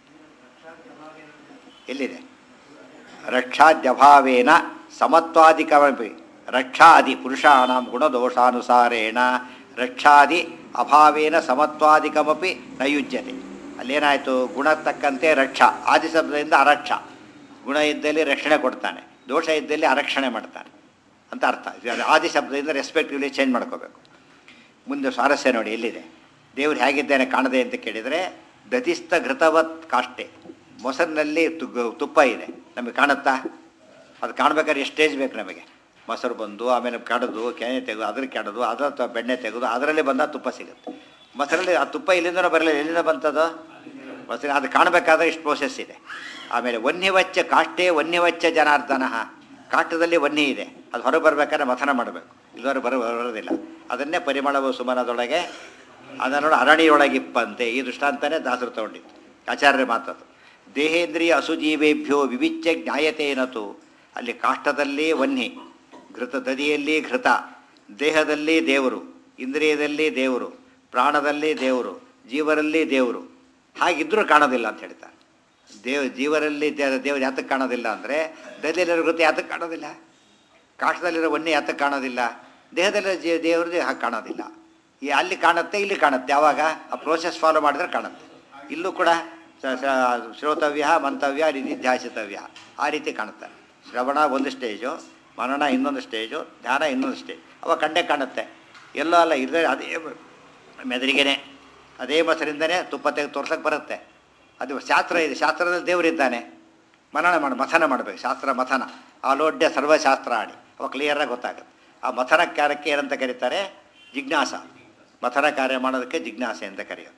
ಎಲ್ಲಿದೆ ರಕ್ಷಾದ್ಯಭಾವೇನ ಸಮತ್ವಾದಿಕಮಪಿ ರಕ್ಷಾದಿ ಪುರುಷಾಣಂ ಗುಣದೋಷಾನುಸಾರೇಣ ರಕ್ಷಾದಿ ಅಭಾವೇನ ಸಮತ್ವಾದಿಕಮಪಿ ನಯುಜ್ಯತೆ ಅಲ್ಲೇನಾಯಿತು ಗುಣ ತಕ್ಕಂತೆ ರಕ್ಷಾ ಆದಿ ಶಬ್ದದಿಂದ ಅರಕ್ಷ ಗುಣ ಇದ್ದಲ್ಲಿ ರಕ್ಷಣೆ ಕೊಡ್ತಾನೆ ದೋಷ ಇದ್ದಲ್ಲಿ ಅರಕ್ಷಣೆ ಮಾಡ್ತಾನೆ ಅಂತ ಅರ್ಥ ಇದು ಆದಿ ಶಬ್ದದಿಂದ ರೆಸ್ಪೆಕ್ಟಿವ್ಲಿ ಚೇಂಜ್ ಮಾಡ್ಕೋಬೇಕು ಮುಂದೆ ಸ್ವಾರಸ್ಯ ನೋಡಿ ಎಲ್ಲಿದೆ ದೇವ್ರು ಹೇಗಿದ್ದೇನೆ ಕಾಣದೆ ಅಂತ ಕೇಳಿದರೆ ದತಿಸ್ಥ ಘೃತವತ್ ಕಾಷ್ಟೆ ಮೊಸರಿನಲ್ಲಿ ತು- ತುಪ್ಪ ಇದೆ ನಮಗೆ ಕಾಣುತ್ತಾ ಅದು ಕಾಣ್ಬೇಕಾದ್ರೆ ಎಷ್ಟು ಸ್ಟೇಜ್ ಬೇಕು ನಮಗೆ ಮೊಸರು ಬಂದು ಆಮೇಲೆ ಕಡದು ಕೆನೆ ತೆಗೆದು ಅದ್ರ ಕೆಡದು ಅದರ ತ- ಬೆಣ್ಣೆ ತೆಗೆದು ಅದರಲ್ಲಿ ಬಂದ ತುಪ್ಪ ಸಿಗುತ್ತೆ ಮೊಸರಲ್ಲಿ ಆ ತುಪ್ಪ ಇಲ್ಲಿಂದನೂ ಬರಲಿಲ್ಲ ಎಲ್ಲಿಂದ ಬಂತದು ಮೊಸರು ಅದು ಕಾಣಬೇಕಾದ್ರೆ ಇಷ್ಟು ಪ್ರೋಸೆಸ್ ಇದೆ ಆಮೇಲೆ ವನ್ಯವಚ್ಚ ಕಾಷ್ಟೇ ವನ್ಯವಚ್ಚ ಜನಾರ್ದನ ಕಾಷ್ಟದಲ್ಲಿ ವನ್ನಿ ಇದೆ ಅದು ಹೊರಗೆ ಬರ್ಬೇಕಾದ್ರೆ ಮಥನ ಮಾಡಬೇಕು ಇದುವರೆ ಬರ ಬರೋದಿಲ್ಲ ಅದನ್ನೇ ಪರಿಮಳವು ಸುಮನದೊಳಗೆ ಅದನ್ನೋಡ ಅರಣಿಯೊಳಗಿಪ್ಪಂತೆ ಈ ದೃಷ್ಟಾಂತನೇ ದಾಸರು ತಗೊಂಡಿತ್ತು ಆಚಾರ್ಯರ ಮಾತದು ದೇಹೇಂದ್ರಿಯ ಅಸುಜೀವೇಭ್ಯೋ ವಿವಿಚ್ಯ ಜ್ಞಾಯತೇನತು ಅಲ್ಲಿ ಕಾಷ್ಟದಲ್ಲಿ ವನ್ನಿ ಘೃತ ದದಿಯಲ್ಲಿ ಘೃತ ದೇಹದಲ್ಲಿ ದೇವರು ಇಂದ್ರಿಯದಲ್ಲಿ ದೇವರು ಪ್ರಾಣದಲ್ಲಿ ದೇವರು ಜೀವರಲ್ಲಿ ದೇವರು ಹಾಗಿದ್ರೂ ಕಾಣೋದಿಲ್ಲ ಅಂತ ಹೇಳ್ತಾರೆ ದೇವ್ ಜೀವರಲ್ಲಿ ದೇ- ದೇವರು ಯಾತಕ್ಕೆ ಕಾಣೋದಿಲ್ಲ ಅಂದರೆ ದದಿಯಲ್ಲಿರೋ ಘೃತ ಯಾತಕ್ಕೆ ಕಾಣೋದಿಲ್ಲ ಕಾಷ್ಟದಲ್ಲಿರೋ ವನ್ನಿ ಯಾತಕ್ಕೆ ಕಾಣೋದಿಲ್ಲ ದೇಹದಲ್ಲಿರೋ ಜೀ ದೇವ್ರದ್ದು ಹಾಗೆ ಕಾಣೋದಿಲ್ಲ ಈ ಅಲ್ಲಿ ಕಾಣುತ್ತೆ ಇಲ್ಲಿ ಕಾಣುತ್ತೆ ಯಾವಾಗ ಆ ಪ್ರೋಸೆಸ್ ಫಾಲೋ ಮಾಡಿದ್ರೆ ಕಾಣುತ್ತೆ ಇಲ್ಲೂ ಕೂಡ ಸ- ಸ- ಶ್ರೋತವ್ಯ ಮಂತವ್ಯ ನಿಧಿಧ್ಯಾಸಿತವ್ಯ ಆ ರೀತಿ ಕಾಣುತ್ತೆ ಶ್ರವಣ ಒಂದು ಸ್ಟೇಜು ಮನನ ಇನ್ನೊಂದು ಸ್ಟೇಜು ಧ್ಯಾನ ಇನ್ನೊಂದು ಸ್ಟೇಜ್ ಅವಾಗ ಕಂಡೇ ಕಾಣುತ್ತೆ ಎಲ್ಲೋ ಅಲ್ಲ ಇದ್ರೆ ಅದೇ ಮೆದರಿಗೆನೆ ಅದೇ ಮೊಸರಿಂದನೇ ತುಪ್ಪ ತೆಗೆದು ತೋರ್ಸಕ್ಕೆ ಬರುತ್ತೆ ಅದು ಶಾಸ್ತ್ರ ಇದೆ ಶಾಸ್ತ್ರದಲ್ಲಿ ದೇವರಿದ್ದಾನೆ ಮನನ ಮಾಡಿ ಮಥನ ಮಾಡಬೇಕು ಶಾಸ್ತ್ರ ಮಥನ ಆಲೋಡ್ಯ ಸರ್ವಶಾಸ್ತ್ರ ಆಡಿ ಅವಾಗ ಕ್ಲಿಯರಾಗಿ ಗೊತ್ತಾಗುತ್ತೆ ಆ ಮಥನ ಕಾರ್ಯಕ್ಕೆ ಏನಂತ ಕರೀತಾರೆ ಜಿಜ್ಞಾಸ ಮಥನ ಕಾರ್ಯ ಮಾಡೋದಕ್ಕೆ ಜಿಜ್ಞಾಸೆ ಅಂತ ಕರೆಯೋದು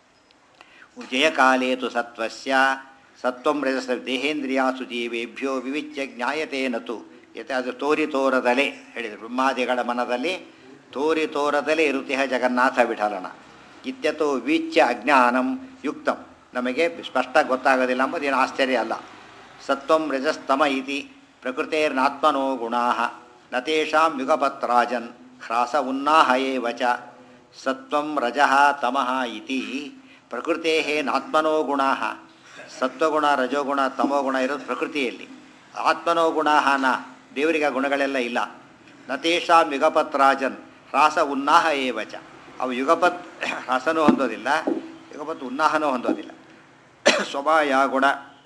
ಜಯಕಾಲೇತು ಸತ್ವಸ್ಯ ಸತ್ವಂ ರಜಸ ದೇಹೇಂದ್ರಿಯಾಸು ಜೀವೇಭ್ಯೋ ವಿವಿಚ್ಯ ಜ್ಞಾಯತೆ ನತು ಯತೆ ಅದು ತೋರಿ ತೋರದಲೆ ಹೇಳಿದರು ಬ್ರಹ್ಮಾದಿಗಳ ಮನದಲ್ಲಿ ತೋರಿ ತೋರದಲೆ ಇರುತಿಹ ಜಗನ್ನಾಥ ವಿಠಲನ ಇತ್ಯತೋ ವಿಚ್ಯ ಅಜ್ಞಾನಂ ಯುಕ್ತಂ ನಮಗೆ ಸ್ಪಷ್ಟ ಗೊತ್ತಾಗೋದಿಲ್ಲ ಎಂಬುದೇನು ಆಶ್ಚರ್ಯ ಅಲ್ಲ ಸತ್ವಂ ರಜಸ್ತಮ ಇತಿ ಪ್ರಕೃತೇರ್ನಾತ್ಮನೋ ಗುಣಾ ನತೇಷಾಂ ಯುಗಪತ್ರಾಜನ್ ಹ್ರಾಸ ಉನ್ನಾಹ ಏವ ಚ ಸತ್ವಂ ರಜಃ ತಮಃ ಇತಿ ಪ್ರಕೃತೇ ನಾತ್ಮನೋ ಗುಣಾ ಸತ್ವಗುಣ ರಜೋಗುಣ ತಮೋಗುಣ ಇರೋದು ಪ್ರಕೃತಿಯಲ್ಲಿ ಆತ್ಮನೋ ಗುಣಾ ನ ದೇವರಿಗೆ ಆ ಗುಣಗಳೆಲ್ಲ ಇಲ್ಲ ನತೇಷಾಂ ಯುಗಪತ್ರಾಜನ್ ಹ್ರಾಸ ಉನ್ನಾಹ ಏವ ಚ ಅವು ಯುಗಪತ್ ಹ್ರಾಸನೂ ಹೊಂದೋದಿಲ್ಲ ಯುಗಪತ್ ಉನ್ನಾಹನೂ ಹೊಂದೋದಿಲ್ಲ ಸ್ವಭಾಯ ಗುಣ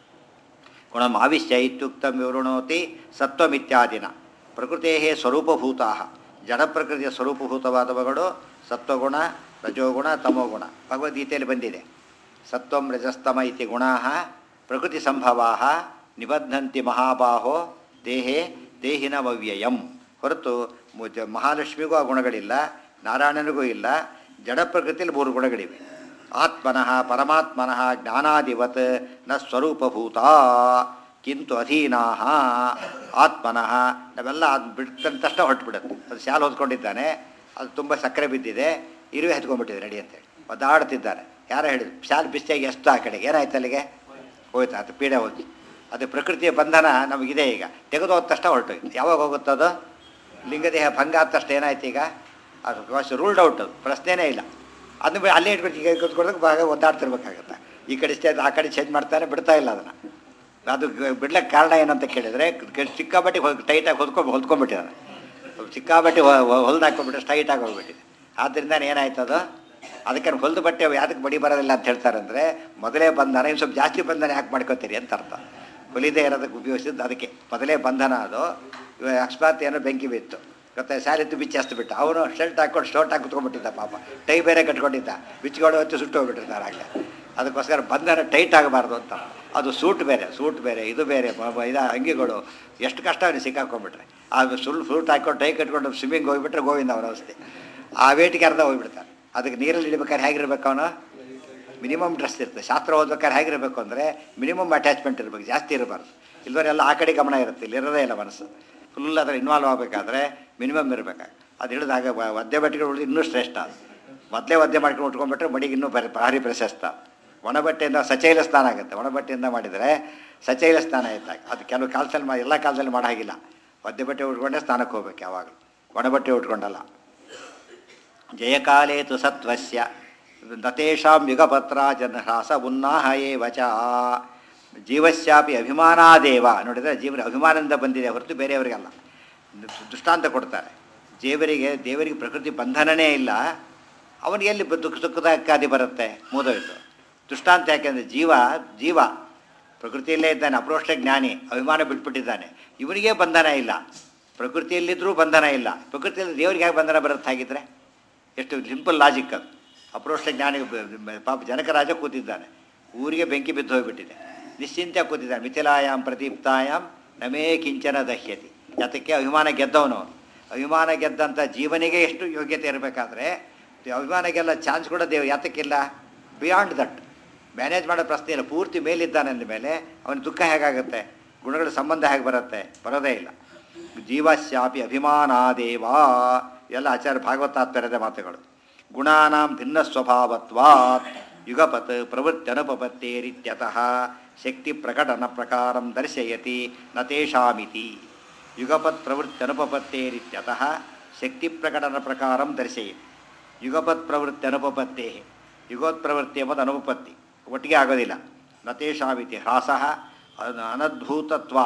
ಗುಣಮಾವಿಶ್ಯ ಇತ್ಯುಕ್ತಂ ವಿವೃಣೋತಿ ಸತ್ವಮಿತ್ಯಾದಿನ ಪ್ರಕೃತೇ ಸ್ವರೂಪಭೂತಾ ಜಡಪ್ರಕೃತಿಯ ಸ್ವರೂಪಭೂತವಾದವುಗಳು ಸತ್ವಗುಣ ರಜೋಗುಣ ತಮೋಗುಣ ಭಗವದ್ಗೀತೆಯಲ್ಲಿ ಬಂದಿದೆ ಸತ್ವಂ ರಜಸ್ತಮ ಇತಿ ಗುಣಾ ಪ್ರಕೃತಿ ಸಂಭವಾ ನಿಬದ್ಧಂತಿ ಮಹಾಬಾಹೋ ದೇಹೇ ದೇಹಿನಮವ್ಯಯಂ ಹೊರತು ಮು- ಜ- ಮಹಾಲಕ್ಷ್ಮಿಗೂ ಆ ಗುಣಗಳಿಲ್ಲ ನಾರಾಯಣನಿಗೂ ಇಲ್ಲ ಜಡ ಪ್ರಕೃತಿಯಲ್ಲಿ ಮೂರು ಗುಣಗಳಿವೆ ಆತ್ಮನಃ ಪರಮಾತ್ಮನಃ ಜ್ಞಾನಾದಿವತ್ ನ ಸ್ವರೂಪಭೂತ ಕಿಂತು ಅಧೀನಾ ಆತ್ಮನಃ ನಾವೆಲ್ಲ ಅದು ಬಿಡ್ತಂದ ತಕ್ಷಣ ಹೊರಟುಬಿಡುತ್ತೆ ಅದು ಶಾಲು ಹೊತ್ಕೊಂಡಿದ್ದಾನೆ ಅದು ತುಂಬ ಸಕ್ಕರೆ ಬಿದ್ದಿದೆ ಇರುವೆ ಹತ್ಕೊಂಡ್ಬಿಟ್ಟಿದೆ ರೆಡಿ ಅಂತೇಳಿ ಒದ್ದಾಡ್ತಿದ್ದಾನೆ ಯಾರೋ ಹೇಳಿದ್ರು ಶಾಲು ಬಿಸಿಯಾಗಿ ಎಷ್ಟು ಆ ಕಡೆಗೆ ಏನಾಯ್ತು ಅಲ್ಲಿಗೆ ಹೋಯ್ತು ಅದು ಪೀಡೆ ಹೋಗಿ ಅದು ಪ್ರಕೃತಿಯ ಬಂಧನ ನಮಗಿದೆ ಈಗ ತೆಗೆದು ಹೋದ ತಕ್ಷಣ ಹೊರಟೋಯ್ತು ಯಾವಾಗ ಹೋಗುತ್ತದು ಲಿಂಗದೇಹ ಭಂಗ ಆದ ತಕ್ಷಣ ಏನಾಯ್ತು ಈಗ ಅದು ರೂಲ್ಡ್ ಔಟ್ ಅದು ಪ್ರಶ್ನೆನೇ ಇಲ್ಲ ಅದನ್ನ ಬಿ- ಅಲ್ಲೇ ಇಟ್ಬಿಟ್ಟು ಈಗ ಕೂತ್ಕೊಳಕ್ಕೆ ಭಾಗ ಒದ್ದಾಡ್ತಿರ್ಬೇಕಾಗತ್ತೆ ಈ ಕಡೆ ಸ್ಟೇಜ್ ಆ ಕಡೆ ಚೇಂಜ್ ಮಾಡ್ತಾನೆ ಬಿಡ್ತಾ ಇಲ್ಲ ಅದನ್ನು ಅದು ಗ- ಬಿಡ್ಲಿಕ್ಕೆ ಕಾರಣ ಏನಂತ ಕೇಳಿದರೆ ಸಿಕ್ಕಾಬಟ್ಟಿ ಟೈಟಾಗಿ ಹೊದ್ಕೊಂಡು ಹೊಲ್ಕೊಂಡ್ಬಿಟ್ಟಿದ್ದಾನೆ ಸಿಕ್ಕಾಬಟ್ಟಿ ಹೊಲ್ದು ಹಾಕೊಂಡ್ಬಿಟ್ಟು ಸ್ಟೈಟಾಗಿ ಹೋಗ್ಬಿಟ್ಟಿದೆ ಆದ್ದರಿಂದ ಏನಾಯ್ತು ಅದು ಅದಕ್ಕೆ ಹೊಲ್ದು ಬಟ್ಟೆ ಯಾತಕ್ಕೆ ಬಡಿ ಬರೋದಿಲ್ಲ ಅಂತ ಹೇಳ್ತಾರೆ ಅಂದರೆ ಮೊದಲೇ ಬಂಧನ ಇನ್ನು ಸ್ವಲ್ಪ ಜಾಸ್ತಿ ಬಂಧನ ಯಾಕೆ ಮಾಡ್ಕೋತೀರಿ ಅಂತ ಅರ್ಥ ಹೊಲಿದೇ ಇರೋದಕ್ಕೆ ಉಪಯೋಗಿಸಿದ್ದು ಅದಕ್ಕೆ ಮೊದಲೇ ಬಂಧನ ಅದು ಇವಾಗ ಅಕಸ್ಮಾತ್ ಏನೋ ಬೆಂಕಿ ಬಿತ್ತು ಗೊತ್ತಾ ಸ್ಯಾಲಿತ್ತು ಬಿಚ್ಚಿ ಹಸ್ತು ಬಿಟ್ಟು ಅವನು ಶರ್ಟ್ ಹಾಕ್ಕೊಂಡು ಶರ್ಟ್ ಹಾಕಿ ಕುತ್ಕೊಂಡ್ಬಿಟ್ಟಿದ್ದ ಪಾಪ ಟೈ ಬೇರೆ ಕಟ್ಕೊಂಡಿದ್ದ ಬಿಚ್ಕೊಂಡು ಹೊತ್ತು ಸುಟ್ಟು ಹೋಗ್ಬಿಟ್ಟಿರ್ತಾರೆ ಆಗ ಅದಕ್ಕೋಸ್ಕರ ಬಂಧನ ಟೈಟ್ ಆಗಬಾರ್ದು ಅಂತ ಅದು ಸೂಟ್ ಬೇರೆ ಸೂಟ್ ಬೇರೆ ಇದು ಬೇರೆ ಮ- ಮ- ಇದು ಅಂಗಿಗಳು ಎಷ್ಟು ಕಷ್ಟ ಅವನಿಗೆ ಸಿಕ್ಕಾಕೊಂಡ್ಬಿಟ್ರೆ ಅದು ಸುಳ್ಳು ಸೂಟ್ ಹಾಕ್ಕೊಂಡು ಟೈ ಕಟ್ಕೊಂಡು ಸ್ವಿಮ್ಮಿಂಗ್ ಹೋಗ್ಬಿಟ್ರೆ ಗೋವಿಂದ ಅವನ ಅವಸ್ಥೆ ಆ ವೇಟಿಗೆ ಅರ್ಧ ಹೋಗ್ಬಿಡ್ತಾನೆ ಅದಕ್ಕೆ ನೀರಲ್ಲಿ ಇಳಿಬೇಕಾದ್ರೆ ಹೇಗಿರ್ಬೇಕು ಅವನು ಮಿನಿಮಮ್ ಡ್ರೆಸ್ ಇರ್ತದೆ ಶಾಸ್ತ್ರ ಓದ್ಬೇಕಾದ್ರೆ ಹೇಗಿರಬೇಕು ಅಂದರೆ ಮಿನಿಮಮ್ ಅಟ್ಯಾಚ್ಮೆಂಟ್ ಇರಬೇಕು ಜಾಸ್ತಿ ಇರಬಾರ್ದು ಇಲ್ವರೆಲ್ಲ ಆ ಕಡೆ ಗಮನ ಇರುತ್ತೆ ಇಲ್ಲಿ ಇರೋದೇ ಇಲ್ಲ ಮನಸ್ಸು ಫುಲ್ ಅದರ ಇನ್ವಾಲ್ವ್ ಆಗಬೇಕಾದ್ರೆ ಮಿನಿಮಮ್ ಇರಬೇಕು ಅದು ಹಿಡಿದಾಗ ಒದ್ದೆ ಬಟ್ಟೆಗಳು ಉಳಿದು ಇನ್ನೂ ಶ್ರೇಷ್ಠ ಅದು ಮೊದಲೇ ಒದ್ದೆ ಮಾಡ್ಕೊಂಡು ಉಟ್ಕೊಂಡ್ಬಿಟ್ರೆ ಮಡಿಗೆ ಇನ್ನೂ ಬರೀ ಭಾರಿ ಪ್ರಶಸ್ತ ಒಣ ಬಟ್ಟೆಯಿಂದ ಸಚೈಲ ಸ್ನಾನ ಆಗುತ್ತೆ ಒಣ ಬಟ್ಟೆಯಿಂದ ಮಾಡಿದರೆ ಸಚೈಲ ಸ್ನಾನ ಇದ್ದಾಗ ಅದು ಕೆಲವು ಕಾಲದಲ್ಲಿ ಮಾ ಎಲ್ಲ ಕಾಲದಲ್ಲಿ ಮಾಡೋ ಹಾಗಿಲ್ಲ ಒದ್ದೆ ಬಟ್ಟೆ ಉಟ್ಕೊಂಡೇ ಸ್ನಾನಕ್ಕೆ ಹೋಗ್ಬೇಕು ಯಾವಾಗಲೂ ಒಣ ಬಟ್ಟೆ ಉಟ್ಕೊಂಡಲ್ಲ ಜಯಕಾಲೇ ತು ಸತ್ವಸ್ಯ ನತೇಷಾಂ ಯುಗಪತ್ರ ಜನಹ್ರಾಸ ಉನ್ನಾಹ ಏವ ಚ ಜೀವಸ್ಯಾಪಿ ಅಭಿಮಾನಾದೇವ ನೋಡಿದರೆ ಜೀವನ ಅಭಿಮಾನದಿಂದ ಬಂದಿದೆ ಹೊರತು ಬೇರೆಯವರಿಗಲ್ಲ ದು- ದೃಷ್ಟಾಂತ ಕೊಡ್ತಾರೆ ದೇವರಿಗೆ ದೇವರಿಗೆ ಪ್ರಕೃತಿ ಬಂಧನನೇ ಇಲ್ಲ ಅವನಿಗೆ ಎಲ್ಲಿ ಬ- ದುಃಖ ಸುಖದ ಅಕ್ಕಾದಿ ಬರುತ್ತೆ ಮೂದೋಯ್ತು ದೃಷ್ಟಾಂತ ಯಾಕೆಂದರೆ ಜೀವ ಜೀವ ಪ್ರಕೃತಿಯಲ್ಲೇ ಇದ್ದಾನೆ ಅಪ್ರೋಷ್ಟ ಜ್ಞಾನಿ ಅಭಿಮಾನ ಬಿಟ್ಬಿಟ್ಟಿದ್ದಾನೆ ಇವನಿಗೆ ಬಂಧನ ಇಲ್ಲ ಪ್ರಕೃತಿಯಲ್ಲಿದ್ದರೂ ಬಂಧನ ಇಲ್ಲ ಪ್ರಕೃತಿಯಲ್ಲಿ ದೇವರಿಗೆ ಹೇಗೆ ಬಂಧನ ಬರುತ್ತೆ ಹಾಗಿದ್ರೆ ಎಷ್ಟು ಸಿಂಪಲ್ ಲಾಜಿಕ್ ಅದು ಅಪ್ರೋಷ್ಟ ಜ್ಞಾನಿ ಬ- ಬ- ಪಾಪ ಜನಕರಾಜ ಕೂತಿದ್ದಾನೆ ಊರಿಗೆ ಬೆಂಕಿ ಬಿದ್ದು ಹೋಗಿಬಿಟ್ಟಿದೆ ನಿಶ್ಚಿಂತೆ ಕೂತಿದ್ದಾನೆ ಮಿಥಿಲಾಯಾಮ್ ಪ್ರದೀಪ್ತಾಯಾಮ್ ನಮೇ ಕಿಂಚನ ದಹ್ಯತಿ ಯಾತಕ್ಕೆ ಅಭಿಮಾನ ಗೆದ್ದವನು ಅವನು. ಅಭಿಮಾನ ಗೆದ್ದಂಥ ಜೀವನಿಗೆ ಎಷ್ಟು ಯೋಗ್ಯತೆ ಇರಬೇಕಾದ್ರೆ ಅಭಿಮಾನ ಗೆಲ್ಲ ಚಾನ್ಸ್ ಕೂಡ ದೇವ್ ಯಾತಕ್ಕಿಲ್ಲ ಬಿಯಾಂಡ್ ದಟ್ ಮ್ಯಾನೇಜ್ ಮಾಡೋ ಪ್ರಶ್ನೆ ಇಲ್ಲ ಪೂರ್ತಿ ಮೇಲಿದ್ದಾನೆ ಅಂದ ಮೇಲೆ ಅವನ ದುಃಖ ಹೇಗಾಗುತ್ತೆ ಗುಣಗಳ ಸಂಬಂಧ ಹೇಗೆ ಬರುತ್ತೆ ಬರೋದೇ ಇಲ್ಲ ಜೀವಶ್ಯಾಪಿ ಅಭಿಮಾನಾದೇವ ಎಲ್ಲ ಆಚಾರ್ಯ ಭಾಗವತಾತ್ಪರ್ಯದ ಮಾತುಗಳು ಗುಣಾನಾಂ ಭಿನ್ನ ಸ್ವಭಾವತ್ವಾತ್ ಯುಗಪತ್ ಪ್ರವೃತ್ತನುಪಪತ್ತೇರಿತ್ಯತಃ ಶಕ್ತಿ ಪ್ರಕಟನ ಪ್ರಕಾರಂ ದರ್ಶಯತಿ ನ ತೇಷಾಮಿತಿ ಯುಗಪತ್ ಪ್ರವೃತ್ತನುಪಪತ್ತೇರಿತ್ಯತಃ ಶಕ್ತಿ ಪ್ರಕಟನ ಪ್ರಕಾರಂ ದರ್ಶಯತಿ ಯುಗಪತ್ ಪ್ರವೃತ್ತಿ ಅನುಪಪತ್ತೇ ಯುಗೋತ್ ಪ್ರವೃತ್ತಿ ಎಂಬುದು ಅನುಪಪತ್ತಿ ಒಟ್ಟಿಗೆ ಆಗೋದಿಲ್ಲ ನ ತೇಷಾಮಿತಿ ಹ್ರಾಸ ಅನದ್ಭೂತತ್ವ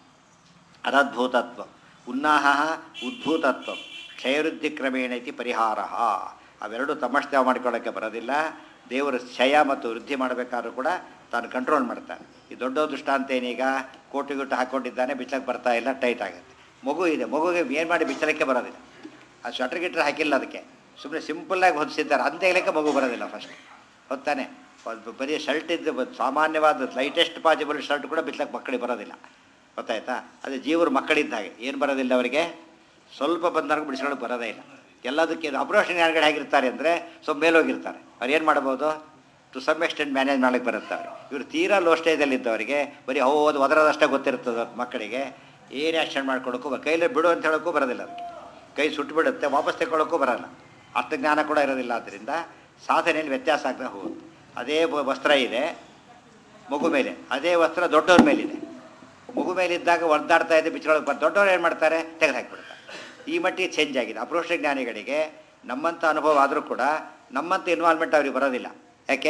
ಅನದ್ಭೂತತ್ವ ಉನ್ನಾಹ ಉದ್ಭೂತತ್ವ ಕ್ಷಯವೃದ್ಧಿ ಕ್ರಮೇಣ ಇತಿ ಪರಿಹಾರ ಅವೆರಡು ತಮ್ಮಷ್ಟೇ ಮಾಡಿಕೊಳ್ಳೋಕ್ಕೆ ಬರೋದಿಲ್ಲ ದೇವರು ಕ್ಷಯ ಮತ್ತು ವೃದ್ಧಿ ಮಾಡಬೇಕಾದ್ರೂ ಕೂಡ ತಾನು ಕಂಟ್ರೋಲ್ ಮಾಡ್ತಾನೆ ಈ ದೊಡ್ಡ ದೃಷ್ಟಾಂತ ಏನೀಗ ಕೋಟಿ ಗುಟ್ಟು ಹಾಕ್ಕೊಂಡಿದ್ದಾನೆ ಬಿಚ್ಚಕ್ಕೆ ಬರ್ತಾ ಇಲ್ಲ ಟೈಟ್ ಆಗುತ್ತೆ ಮಗು ಇದೆ ಮಗುಗೆ ಏನು ಮಾಡಿ ಬಿಚ್ಚಲಿಕ್ಕೆ ಬರೋದಿಲ್ಲ ಆ ಸ್ವೆಟರ್ ಗಿಟ್ರ್ ಹಾಕಿಲ್ಲ ಅದಕ್ಕೆ ಸುಮ್ಮನೆ ಸಿಂಪಲ್ಲಾಗಿ ಹೊದಿಸಿದ್ದಾರೆ ಅಂತೆಗ್ಲಿಕ್ಕೆ ಮಗು ಬರೋದಿಲ್ಲ ಫಸ್ಟ್ ಹೊತ್ತಾನೆ ಒಂದು ಬರೀ ಶರ್ಟ್ ಇದ್ದು ಬ- ಸಾಮಾನ್ಯವಾದ ಲೈಟೆಸ್ಟ್ ಪಾಸಿಬಲ್ ಶರ್ಟ್ ಕೂಡ ಬಿಚ್ಚಕ್ಕೆ ಮಕ್ಕಳಿಗೆ ಬರೋದಿಲ್ಲ ಗೊತ್ತಾಯ್ತಾ ಅದು ಜೀವರು ಮಕ್ಕಳಿದ್ದ ಹಾಗೆ ಏನು ಬರೋದಿಲ್ಲ ಅವರಿಗೆ ಸ್ವಲ್ಪ ಬಂದಾಗ ಬಿಡಿಸ್ಕೊಳ್ಳೋಕೆ ಬರೋದೇ ಇಲ್ಲ ಎಲ್ಲದಕ್ಕೆ ಅಪ್ರೋಷನ್ ಯಾರುಗಡೆ ಹೇಗಿರ್ತಾರೆ ಅಂದರೆ ಸ್ವಲ್ಪ ಮೇಲೋಗಿರ್ತಾರೆ ಅವ್ರು ಏನು ಮಾಡ್ಬೋದು ಟು ಸಮ್ ಎಕ್ಸ್ಟೆಂಟ್ ಮ್ಯಾನೇಜ್ ಮಾಡಕ್ಕೆ ಬರುತ್ತೆ ಅವ್ರು ಇವರು ತೀರಾ ಲೋ ಸ್ಟೇಜಲ್ಲಿದ್ದವರಿಗೆ ಬರೀ ಹೌದು ಒದರೋದಷ್ಟೇ ಗೊತ್ತಿರ್ತದೆ ಅವ್ರ ಮಕ್ಕಳಿಗೆ ಏನು ಆ್ಯಕ್ಷನ್ ಮಾಡ್ಕೊಳಕ್ಕೂ ಬ- ಕೈಲೇ ಬಿಡು ಅಂತ ಹೇಳೋಕ್ಕೂ ಬರೋದಿಲ್ಲ ಅದಕ್ಕೆ ಕೈ ಸುಟ್ಟು ಬಿಡುತ್ತೆ ವಾಪಸ್ ತಗೊಳ್ಳೋಕ್ಕೂ ಬರಲ್ಲ ಅರ್ಥ ಜ್ಞಾನ ಕೂಡ ಇರೋದಿಲ್ಲ ಆದ್ದರಿಂದ ಸಾಧನೆಯಲ್ಲಿ ವ್ಯತ್ಯಾಸ ಆಗ್ತಾ ಹೋಗುತ್ತೆ ಅದೇ ಬ- ವಸ್ತ್ರ ಇದೆ ಮಗು ಮೇಲೆ ಅದೇ ವಸ್ತ್ರ ದೊಡ್ಡವ್ರ ಮೇಲಿದೆ ಮಗು ಮೇಲಿದ್ದಾಗ ಒದ್ದಾಡ್ತಾ ಇದೆ ಬಿಚ್ಕೊಳಕ್ಕೆ ಬರ್ ದೊಡ್ಡವ್ರು ಏನು ಮಾಡ್ತಾರೆ ತೆಗೆದು ಹಾಕಿಬಿಡ್ತಾರೆ ಈ ಮಟ್ಟಿಗೆ ಚೇಂಜ್ ಆಗಿದೆ ಅಪ್ರೋಷ್ಟ ಜ್ಞಾನಿಗಳಿಗೆ ನಮ್ಮಂಥ ಅನುಭವ ಆದರೂ ಕೂಡ ನಮ್ಮಂಥ ಇನ್ವಾಲ್ವ್ಮೆಂಟ್ ಅವ್ರಿಗೆ ಬರೋದಿಲ್ಲ ಯಾಕೆ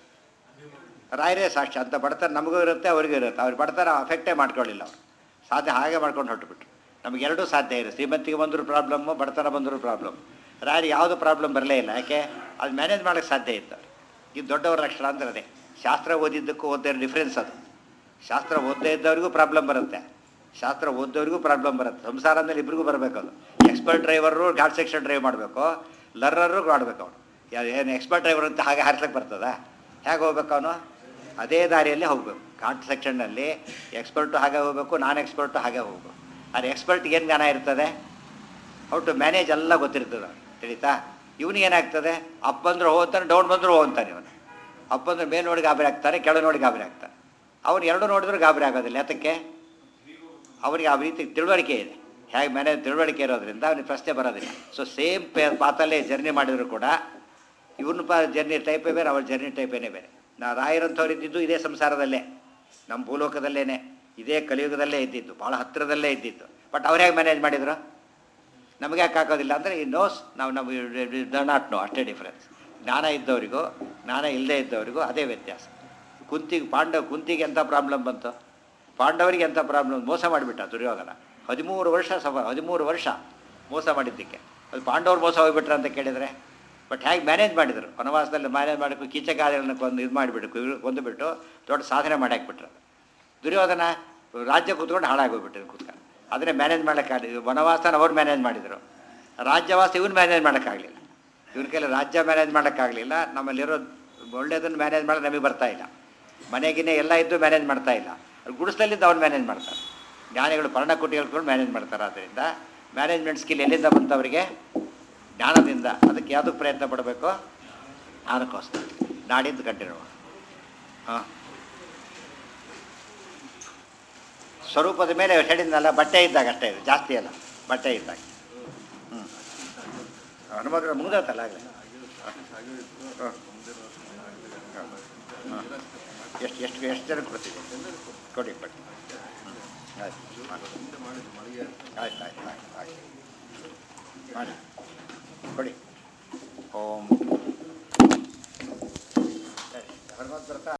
ರಾಯರೇ ಸಾಕ್ಷಿ ಅಂತ ಬಡತನ ನಮಗೂ ಇರುತ್ತೆ ಅವ್ರಿಗೂ ಇರುತ್ತೆ ಅವ್ರು ಬಡತನ ಅಫೆಕ್ಟೇ ಮಾಡ್ಕೊಳ್ಳಿಲ್ಲ ಅವರು ಸಾಧ್ಯ ಹಾಗೆ ಮಾಡ್ಕೊಂಡು ಹೊರಟುಬಿಟ್ರು ನಮಗೆ ಎರಡೂ ಸಾಧ್ಯ ಇದೆ ಶ್ರೀಮಂತಿಗೆ ಬಂದರೂ ಪ್ರಾಬ್ಲಮ್ಮು ಬಡತನ ಬಂದರೂ ಪ್ರಾಬ್ಲಮ್ ರಾಯರಿಗೆ ಯಾವುದು ಪ್ರಾಬ್ಲಮ್ ಬರಲೇ ಇಲ್ಲ ಯಾಕೆ ಅದು ಮ್ಯಾನೇಜ್ ಮಾಡೋಕ್ಕೆ ಸಾಧ್ಯ ಇತ್ತು ಇದು ದೊಡ್ಡವರ ಲಕ್ಷಣ ಅಂದ್ರೆ ಅದೇ ಶಾಸ್ತ್ರ ಓದಿದ್ದಕ್ಕೂ ಓದೇ ಡಿಫ್ರೆನ್ಸ್ ಅದು ಶಾಸ್ತ್ರ ಓದದೇ ಇದ್ದವ್ರಿಗೂ ಪ್ರಾಬ್ಲಮ್ ಬರುತ್ತೆ ಶಾಸ್ತ್ರ ಓದೋರಿಗೂ ಪ್ರಾಬ್ಲಮ್ ಬರುತ್ತೆ ಸಂಸಾರ ಅಂದ್ರೆ ಇಬ್ರಿಗೂ ಬರಬೇಕು ಅದು expert driver ghat section drive ಮಾಡಬೇಕು ಲರ್ರರು ಮಾಡಬೇಕು ಅವನು ಏನು ಎಕ್ಸ್ಪರ್ಟ್ ಡ್ರೈವರ್ ಅಂತ ಹಾಗೆ ಹಾರಿಸ್ಲಿಕ್ಕೆ ಬರ್ತದ ಹೇಗೆ ಹೋಗ್ಬೇಕು ಅವನು ಅದೇ ದಾರಿಯಲ್ಲಿ ಹೋಗಬೇಕು ಘಾಟ್ ಸೆಕ್ಷನ್ನಲ್ಲಿ ಎಕ್ಸ್ಪರ್ಟು ಹಾಗೆ ಹೋಗಬೇಕು ನಾನ್ ಎಕ್ಸ್ಪರ್ಟು ಹಾಗೆ ಹೋಗಬೇಕು ಆದರೆ ಎಕ್ಸ್ಪರ್ಟ್ಗೆ ಏನು ಜ್ಞಾನ ಇರ್ತದೆ ಹೌ ಟು ಮ್ಯಾನೇಜ್ ಎಲ್ಲ ಗೊತ್ತಿರ್ತದೆ ಅವ್ನಿಗೆ. ತಿಳಿತಾ ಇವನಿಗೆ ಏನಾಗ್ತದೆ ಅಪ್ ಬಂದ್ರೆ ಹೋಗ್ತಾನೆ ಡೌನ್ ಬಂದರೂ ಹೋಗ್ತಾನೆ ಇವನು ಅಪ್ ಬಂದ್ರೆ ಮೇಲೆ ನೋಡಿ ಗಾಬರಿ ಆಗ್ತಾರೆ ಕೆಳ ನೋಡಿ ಗಾಬರಿ ಆಗ್ತಾನೆ ಅವನು ಎರಡು ನೋಡಿದ್ರು ಗಾಬರಿ ಆಗೋದಿಲ್ಲ ಯಾತಕ್ಕೆ ಅವರಿಗೆ ಆ ರೀತಿ ತಿಳುವಳಿಕೆ ಇದೆ ಹೇಗೆ ಮ್ಯಾನೇಜ್ ತಿಳುವಳಿಕೆ ಇರೋದ್ರಿಂದ ಅವನಿಗೆ ಪ್ರಶ್ನೆ ಬರೋದಿಲ್ಲ ಸೊ ಸೇಮ್ ಪೇ ಪಾತಲ್ಲೇ ಜರ್ನಿ ಮಾಡಿದ್ರು ಕೂಡ ಇವನು ಪಾ ಜರ್ನಿ ಟೈಪೇ ಬೇರೆ ಅವ್ರ ಜರ್ನಿ ಟೈಪೇನೇ ಬೇರೆ ನಾ ರಾಯರಂಥವ್ರು ಇದ್ದಿದ್ದು ಇದೇ ಸಂಸಾರದಲ್ಲೇ ನಮ್ಮ ಭೂಲೋಕದಲ್ಲೇ ಇದೇ ಕಲಿಯುಗದಲ್ಲೇ ಇದ್ದಿದ್ದು ಭಾಳ ಹತ್ತಿರದಲ್ಲೇ ಇದ್ದಿದ್ದು ಬಟ್ ಅವ್ರು ಹೇಗೆ ಮ್ಯಾನೇಜ್ ಮಾಡಿದ್ರು ನಮಗೆ ಯಾಕೆ ಹಾಕೋದಿಲ್ಲ ಅಂದರೆ ಈ ನೋಸ್ ನಾವು ನಾವು ನಾಟ್ ನೋ ಅಷ್ಟೇ ಡಿಫ್ರೆನ್ಸ್ ಜ್ಞಾನ ಇದ್ದವರಿಗೂ ಜ್ಞಾನ ಇಲ್ಲದೇ ಇದ್ದವರಿಗೂ ಅದೇ ವ್ಯತ್ಯಾಸ ಕುಂತಿಗೆ ಪಾಂಡವ ಕುಂತಿಗೆ ಎಂಥ ಪ್ರಾಬ್ಲಮ್ ಬಂತು ಪಾಂಡವರಿಗೆ ಎಂಥ ಪ್ರಾಬ್ಲಮ್ ಮೋಸ ಮಾಡಿಬಿಟ್ಟ ದುರ್ಯೋಧನ ಹದಿಮೂರು ವರ್ಷ ಸಫ ಹದಿಮೂರು ವರ್ಷ ಮೋಸ ಮಾಡಿದ್ದಕ್ಕೆ ಅದು ಪಾಂಡವ್ರು ಮೋಸ ಹೋಗ್ಬಿಟ್ರ ಅಂತ ಕೇಳಿದರೆ ಬಟ್ ಹೇಗೆ ಮ್ಯಾನೇಜ್ ಮಾಡಿದರು ವನವಾಸದಲ್ಲಿ ಮ್ಯಾನೇಜ್ ಮಾಡಬೇಕು ಕೀಚಕಾರ್ಯಗಳನ್ನ ಕೊಂದು ಇದು ಮಾಡಿಬಿಟ್ಟು ಕೊಂದುಬಿಟ್ಟು ದೊಡ್ಡ ಸಾಧನೆ ಮಾಡಿ ಹಾಕ್ಬಿಟ್ರು ದುರ್ಯೋಧನ ರಾಜ್ಯ ಕೂತ್ಕೊಂಡು ಹಾಳಾಗೋಗ್ಬಿಟ್ಟಿದ್ರು ಕೂತ್ಕೊಂಡು ಅದನ್ನೇ ಮ್ಯಾನೇಜ್ ಮಾಡೋಕ್ಕಾಗಲಿ ವನವಾಸನ ಅವ್ರು ಮ್ಯಾನೇಜ್ ಮಾಡಿದರು ರಾಜ್ಯವಾಸ ಇವನು ಮ್ಯಾನೇಜ್ ಮಾಡೋಕ್ಕಾಗಲಿಲ್ಲ ಇವನ ಕೈಲಿ ರಾಜ್ಯ ಮ್ಯಾನೇಜ್ ಮಾಡೋಕ್ಕಾಗಲಿಲ್ಲ ನಮ್ಮಲ್ಲಿರೋ ಒಳ್ಳೇದನ್ನು ಮ್ಯಾನೇಜ್ ಮಾಡೋದು ನಮಗೆ ಬರ್ತಾ ಇಲ್ಲ ಮನೆಗಿನೇ ಎಲ್ಲ ಇದ್ದು ಮ್ಯಾನೇಜ್ ಮಾಡ್ತಾ ಇಲ್ಲ ಅಲ್ಲಿ ಗುಡಿಸ್ದಲ್ಲಿದ್ದು ಅವ್ನು ಮ್ಯಾನೇಜ್ ಮಾಡ್ತಾರೆ ಜ್ಞಾನಿಗಳು ಪರ್ಣಕುಟಿಗಳು ಮ್ಯಾನೇಜ್ ಮಾಡ್ತಾರೆ ಆದ್ದರಿಂದ ಮ್ಯಾನೇಜ್ಮೆಂಟ್ ಸ್ಕಿಲ್ ಎಲ್ಲಿಂದ ಬಂತು ಅವರಿಗೆ ಜ್ಞಾನದಿಂದ ಅದಕ್ಕೆ ಯಾವುದಕ್ಕೆ ಪ್ರಯತ್ನ ಪಡಬೇಕು ಜ್ಞಾನಕ್ಕೋಸ್ಕರ ನಾಡಿದ್ದು ಕಂಟಿನ್ಯೂ ಹಾಂ ಸ್ವರೂಪದ ಮೇಲೆ ಹೇಳಿದ್ನಲ್ಲ ಬಟ್ಟೆ ಇದ್ದಾಗ ಅಷ್ಟೇ ಇದು ಜಾಸ್ತಿ ಅಲ್ಲ ಬಟ್ಟೆ ಇದ್ದಾಗ ಹ್ಞೂ ಹನುಮಗ್ರ ಮುಗ್ದತ್ತಲ್ಲ ಆಗಲೇ ಎಷ್ಟು ಎಷ್ಟು ಎಷ್ಟು ಜನಕ್ಕೆ ಕೊಡ್ತೀವಿ ಕೊಡಿ ಬಟ್ಟೆ ಹ್ಞೂ ಆಯ್ತು ಮಾಡಿ ಆಯ್ತು ಆಯ್ತು ಆಯ್ತು ಆಯ್ತು ಮಾಡಿ ಕೊಡಿ ಓಂ ಹನುಮಂತ